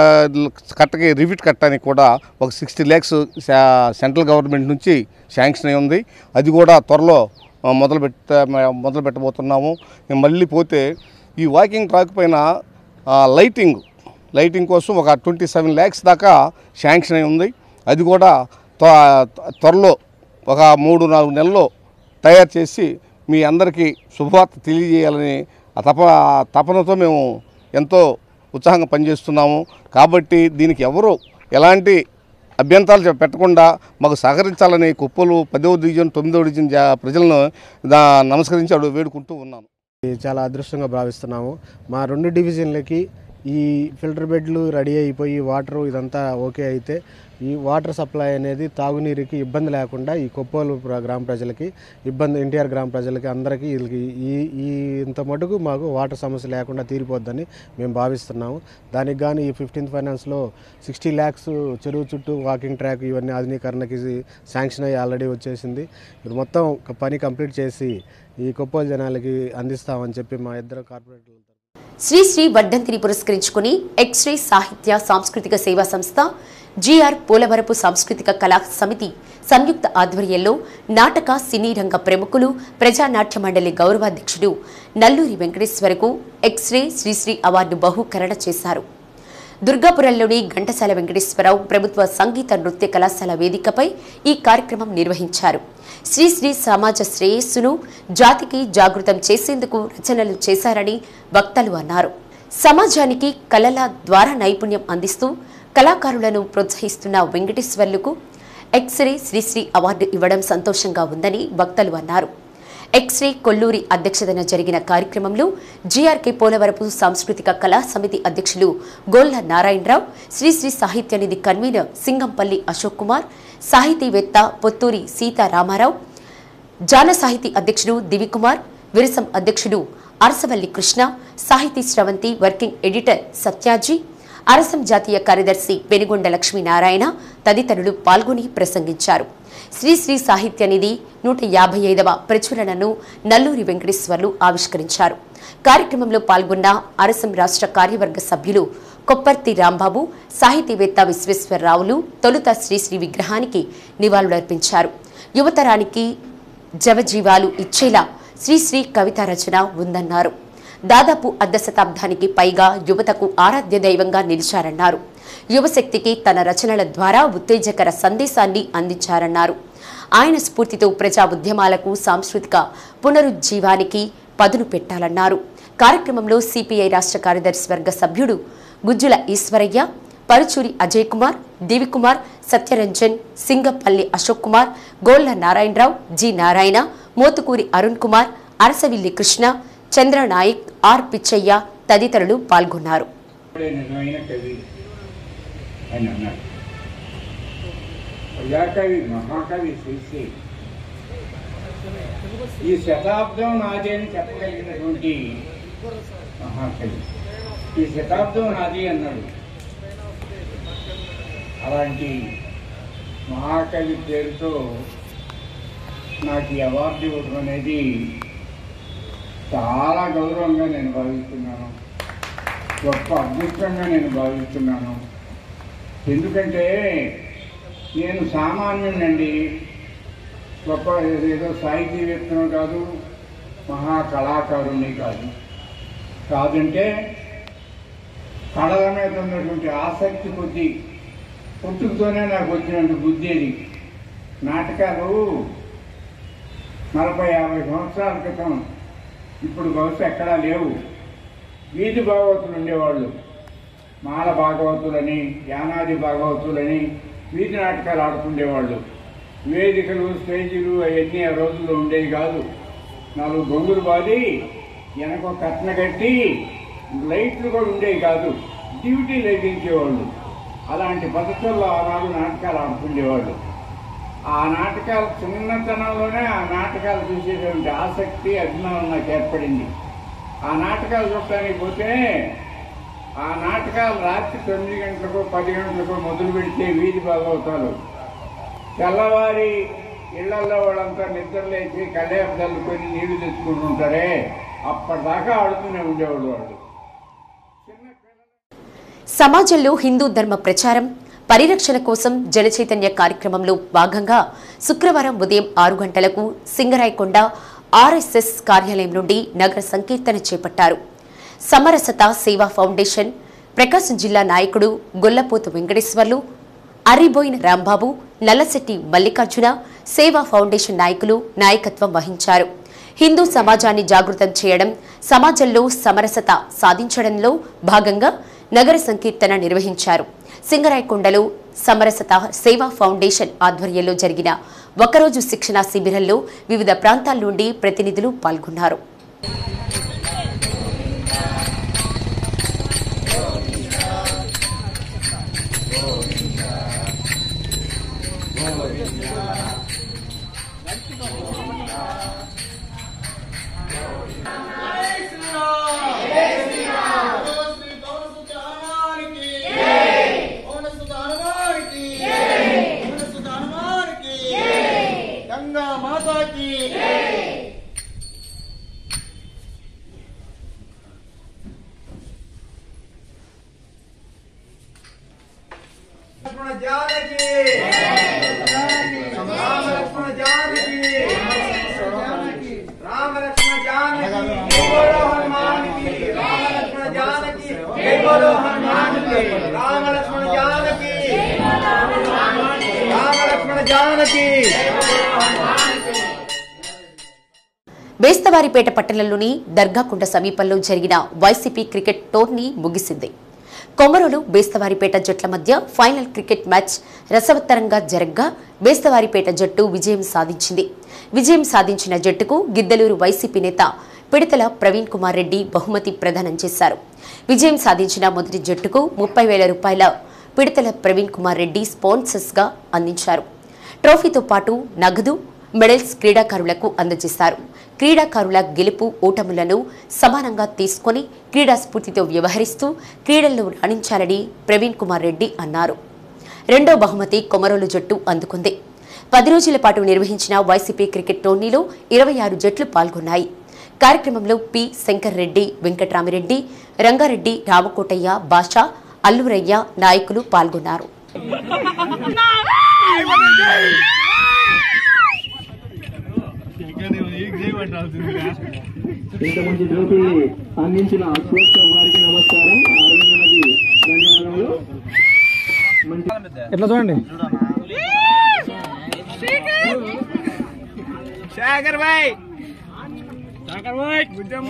కట్టకి రివిట్ కట్టడానికి కూడా ఒక సిక్స్టీ ల్యాక్స్ సెంట్రల్ గవర్నమెంట్ నుంచి శాంక్షన్ అయి ఉంది అది కూడా త్వరలో ఆ, మొదలు పెట్ట మొదలు పెట్టబోతున్నాము ఇంక మళ్ళీ పోతే ఈ వాకింగ్ ట్రాక్ పైన ఆ, లైటింగ్ లైటింగ్ కోసం ఒక ట్వంటీ సెవెన్ ల్యాక్స్ దాకా శాంక్షన్ అయి ఉంది అది కూడా త్వ- త్వరలో ఒక మూడు నాలుగు నెలల్లో తయారు చేసి మీ అందరికీ శుభవార్త తెలియజేయాలని ఆ తప తపనతో మేము ఎంతో ఉత్సాహంగా పనిచేస్తున్నాము కాబట్టి దీనికి ఎవరు ఎలాంటి అభ్యంతరాలు చె- పెట్టకుండా మాకు సహకరించాలని కుప్పలు పదవ డివిజన్ తొమ్మిదవ డివిజన్ జా- ప్రజలను దా నమస్కరించి అడు వేడుకుంటూ ఉన్నాను ఇది చాలా అదృష్టంగా భావిస్తున్నాము మా రెండు డివిజన్లకి ఈ ఫిల్టర్ బెడ్లు రెడీ అయిపోయి వాటర్ ఇదంతా ఓకే అయితే ఈ వాటర్ సప్లై అనేది తాగునీరుకి ఇబ్బంది లేకుండా ఈ కొప్పోలు ప్ర- గ్రామ ప్రజలకి ఇబ్బంది ఎన్టీఆర్ గ్రామ ప్రజలకి అందరికీ వీళ్ళకి ఈ ఈ ఇంత మటుకు మాకు వాటర్ సమస్య లేకుండా తీరిపోద్దని మేము భావిస్తున్నాము దానికి గాను ఈ ఫిఫ్టీన్త్ ఫైనాన్స్లో సిక్స్టీ ల్యాక్స్ చెరువు చుట్టూ వాకింగ్ ట్రాక్ ఇవన్నీ ఆధునీకరణకి శాంక్షన్ అయ్యి ఆల్రెడీ వచ్చేసింది ఇప్పుడు మొత్తం ఒక పని కంప్లీట్ చేసి ఈ కొప్పోలు జనాలకి అందిస్తామని చెప్పి మా ఇద్దరు కార్పొరేటర్లు శ్రీ శ్రీ వర్ధంతిని పురస్కరించుకుని ఎక్స్రే సాహిత్య సాంస్కృతిక సేవా సంస్థ జిఆర్ పోలవరపు సాంస్కృతిక కళా సమితి సంయుక్త ఆధ్వర్యంలో నాటక సినీ రంగ ప్రముఖులు ప్రజానాట్య మండలి గౌరవాధ్యక్షుడు నల్లూరి వెంకటేశ్వరకు ఎక్స్రే శ్రీశ్రీ అవార్డు బహుకరణ చేశారు దుర్గాపురంలోని ఘంటసాల వెంకటేశ్వరరావు ప్రభుత్వ సంగీత నృత్య కళాశాల వేదికపై ఈ కార్యక్రమం నిర్వహించారు శ్రీశ్రీ సమాజ శ్రేయస్సును జాతికి జాగృతం చేసేందుకు రచనలు చేశారని వక్తలు అన్నారు సమాజానికి కళల ద్వారా నైపుణ్యం అందిస్తూ కళాకారులను ప్రోత్సహిస్తున్న వెంకటేశ్వర్లకు ఎక్స్రే శ్రీశ్రీ అవార్డు ఇవ్వడం సంతోషంగా ఉందని వక్తలు అన్నారు ఎక్స్రే కొల్లూరి అధ్యక్షతన జరిగిన కార్యక్రమంలో జీఆర్కే పోలవరపు సాంస్కృతిక కళా సమితి అధ్యక్షులు గోల్ల నారాయణరావు శ్రీశ్రీ సాహిత్య నిధి కన్వీనర్ సింగంపల్లి అశోక్ కుమార్ సాహితీవేత్త పొత్తూరి సీతారామారావు జాన సాహితీ అధ్యక్షుడు దివికుమార్ విరసం అధ్యక్షుడు అరసవల్లి కృష్ణ సాహితీ స్రవంతి వర్కింగ్ ఎడిటర్ సత్యాజీ అరసం జాతీయ కార్యదర్శి వెనుగొండ లక్ష్మీనారాయణ తదితరులు పాల్గొని ప్రసంగించారు శ్రీశ్రీ సాహిత్య నిధి నూట యాభై ఐదవ ప్రచురణను నల్లూరి వెంకటేశ్వర్లు ఆవిష్కరించారు కార్యక్రమంలో పాల్గొన్న అరసం రాష్ట్ర కార్యవర్గ సభ్యులు కొప్పర్తి రాంబాబు సాహితీవేత్త విశ్వేశ్వరరావులు తొలుత శ్రీశ్రీ విగ్రహానికి నివాళులర్పించారు యువతరానికి జవజీవాలు ఇచ్చేలా శ్రీశ్రీ కవిత రచన ఉందన్నారు దాదాపు అర్ధ శతాబ్దానికి పైగా యువతకు ఆరాధ్య దైవంగా నిలిచారన్నారు యువశక్తికి తన రచనల ద్వారా ఉత్తేజకర సందేశాన్ని అందించారన్నారు ఆయన స్ఫూర్తితో ప్రజా ఉద్యమాలకు సాంస్కృతిక పునరుజ్జీవానికి పదును పెట్టాలన్నారు కార్యక్రమంలో సిపిఐ రాష్ట్ర కార్యదర్శి వర్గ సభ్యుడు గుజ్జుల ఈశ్వరయ్య పరుచూరి అజయ్ కుమార్ దివికుమార్ సత్యరంజన్ సింగపల్లి అశోక్ కుమార్ గోళ్ల నారాయణరావు జి నారాయణ మోతుకూరి అరుణ్ కుమార్ అరసవిల్లి కృష్ణ చంద్రనాయక్ ఆర్ పిచ్చయ్య తదితరులు పాల్గొన్నారు నిజమైన కవి అని అన్నాడు ప్రజాకవి మహాకవి శ్రీశ్రీ ఈ శతాబ్దం నాది అని చెప్పగలిగినటువంటి మహాకవి ఈ శతాబ్దం నాది అన్నాడు అలాంటి మహాకవి పేరుతో నాకు ఈ అవార్డు ఇవ్వడం అనేది చాలా గౌరవంగా నేను భావిస్తున్నాను గొప్ప అదృష్టంగా నేను భావిస్తున్నాను ఎందుకంటే నేను సామాన్యునండి గొప్ప ఏదో సాహితీవేత్తను కాదు మహా కళాకారుణ్ణి కాదు కాదంటే కళల మీద ఉన్నటువంటి ఆసక్తి కొద్దీ పుట్టుకతోనే నాకు వచ్చినటువంటి బుద్ధి అది నాటకాలు నలభై యాభై సంవత్సరాల క్రితం ఇప్పుడు బహుశా ఎక్కడా లేవు వీధి భాగవతులు ఉండేవాళ్ళు మాల భాగవతులని యానాది భాగవతులని వీధి నాటకాలు ఆడుతుండేవాళ్ళు వేదికలు స్టేజీలు అవన్నీ ఆ రోజుల్లో ఉండేవి కాదు నాలుగు గొంగులు బాది వెనక ఒక కట్న కట్టి లైట్లు కూడా ఉండేవి కాదు డ్యూటీ లైటించేవాళ్ళు అలాంటి పద్ధతుల్లో ఆనాడు నాటకాలు ఆడుతుండేవాళ్ళు ఆ నాటకాలు చిన్నతనంలోనే ఆ నాటకాలు చూసేటువంటి ఆసక్తి అభిమానం నాకు ఏర్పడింది ఆ నాటకాలు చూడటానికి పోతే ఆ నాటకాలు రాత్రి తొమ్మిది గంటలకు పది గంటలకు మొదలు పెడితే వీధి భాగవతాలు తెల్లవారి ఇళ్లలో వాళ్ళంతా నిద్రలేచి కళ్యాణ చల్లుకొని నీళ్లు తెచ్చుకుంటుంటారే అప్పటిదాకా ఆడుతూనే ఉండేవాళ్ళు వాళ్ళు సమాజంలో హిందూ ధర్మ ప్రచారం పరిరక్షణ కోసం జనచైతన్య కార్యక్రమంలో భాగంగా శుక్రవారం ఉదయం ఆరు గంటలకు సింగరాయకొండ ఆర్ఎస్ఎస్ కార్యాలయం నుండి నగర సంకీర్తన చేపట్టారు సమరసత సేవా ఫౌండేషన్ ప్రకాశం జిల్లా నాయకుడు గొల్లపోతు వెంకటేశ్వర్లు అరిబోయిన రాంబాబు నల్లశెట్టి మల్లికార్జున సేవా ఫౌండేషన్ నాయకులు నాయకత్వం వహించారు హిందూ సమాజాన్ని జాగృతం చేయడం సమాజంలో సమరసత సాధించడంలో భాగంగా నగర సంకీర్తన నిర్వహించారు సింగరాయకొండలో సమరసత సేవా ఫౌండేషన్ ఆధ్వర్యంలో జరిగిన ఒకరోజు శిక్షణ శిబిరంలో వివిధ ప్రాంతాల నుండి ప్రతినిధులు పాల్గొన్నారు గంగా మాతాకి లక్ష్మణ జానకి రామ లక్ష్మణ జానకి రామ లక్ష్మణ జానకి జై బోలో హనుమాన్కి రామ లక్ష్మణ జానకి జై బోలో హనుమాన్కి రామ లక్ష్మణ జానకి రామ లక్ష్మణ జానకి బేస్తవారిపేట పట్టణంలోని దర్గాకుంట సమీపంలో జరిగిన వైసీపీ క్రికెట్ టోర్నీ ముగిసింది కొమరోలు బేస్తవారిపేట జట్ల మధ్య ఫైనల్ క్రికెట్ మ్యాచ్ రసవత్తరంగా జరగ్గా బేస్తవారిపేట జట్టు విజయం సాధించింది విజయం సాధించిన జట్టుకు గిద్దలూరు వైసీపీ నేత పిడతల ప్రవీణ్ కుమార్ రెడ్డి బహుమతి ప్రదానం చేశారు విజయం సాధించిన మొదటి జట్టుకు ముప్పై వేల రూపాయల పిడతల ప్రవీణ్ కుమార్ రెడ్డి స్పాన్సర్స్గా అందించారు ట్రోఫీతో పాటు నగదు మెడల్స్ క్రీడాకారులకు అందజేశారు క్రీడాకారుల గెలుపు ఓటములను సమానంగా తీసుకొని క్రీడా స్ఫూర్తితో వ్యవహరిస్తూ క్రీడల్లో రాణించాలని ప్రవీణ్ కుమార్ రెడ్డి అన్నారు రెండో బహుమతి కొమరోలు జట్టు అందుకుంది పది రోజుల పాటు నిర్వహించిన వైసీపీ క్రికెట్ టోర్నీలో ఇరవై ఆరు జట్లు పాల్గొన్నాయి కార్యక్రమంలో పి శంకర్ రెడ్డి వెంకట్రామిరెడ్డి రంగారెడ్డి రామకోటయ్య బాషా అల్లూరయ్య నాయకులు పాల్గొన్నారు ఇంత మంచి ట్రోఫీని అందించిన అశోక్ వారికి నమస్కారం అరవిందకి ధన్యవాదములు ఎట్లా చూడండి శేఖర్ భాయ్ శేఖర్ భాయ్ గుడ్డమ్మ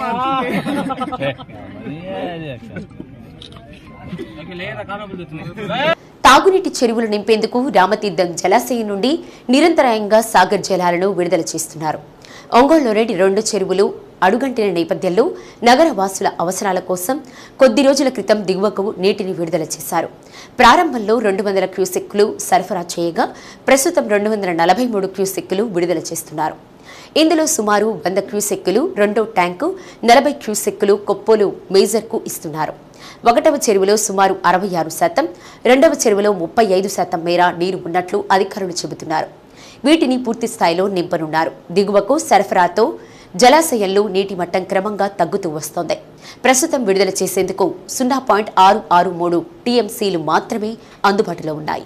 తాగునీటి చెరువులు నింపేందుకు రామతీర్థం జలాశయం నుండి నిరంతరాయంగా సాగర్ జలాలను విడుదల చేస్తున్నారు ఒంగోలులోని రెండు చెరువులు అడుగంటిన నేపథ్యంలో నగర వాసుల అవసరాల కోసం కొద్ది రోజుల క్రితం దిగువకు నీటిని విడుదల చేశారు ప్రారంభంలో రెండు వందల క్యూసెక్కులు సరఫరా చేయగా ప్రస్తుతం రెండు వందల నలభై మూడు క్యూసెక్కులు విడుదల చేస్తున్నారు ఇందులో సుమారు వంద క్యూసెక్కులు రెండో ట్యాంకు నలభై క్యూసెక్కులు కొప్పోలు మేజర్కు ఇస్తున్నారు ఒకటవ చెరువులో సుమారు అరవై ఆరు శాతం రెండవ చెరువులో ముప్పై ఐదు శాతం మేర నీరు ఉన్నట్లు అధికారులు చెబుతున్నారు వీటిని పూర్తి స్థాయిలో నింపనున్నారు దిగువకు సరఫరాతో జలాశయంలో నీటి మట్టం క్రమంగా తగ్గుతూ వస్తోంది ప్రస్తుతం విడుదల చేసేందుకు సున్నా పాయింట్ ఆరు ఆరు మూడు టీఎంసీలు మాత్రమే అందుబాటులో ఉన్నాయి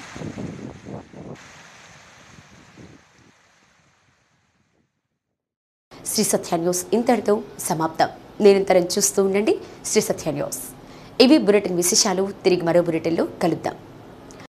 శ్రీ సత్య న్యూస్ ఇంతటితో సమాప్తం నిరంతరం చూస్తూ ఉండండి శ్రీ సత్య న్యూస్ ఇవి బులెటిన్ విశేషాలు తిరిగి మరో బులెటిన్లో కలుద్దాం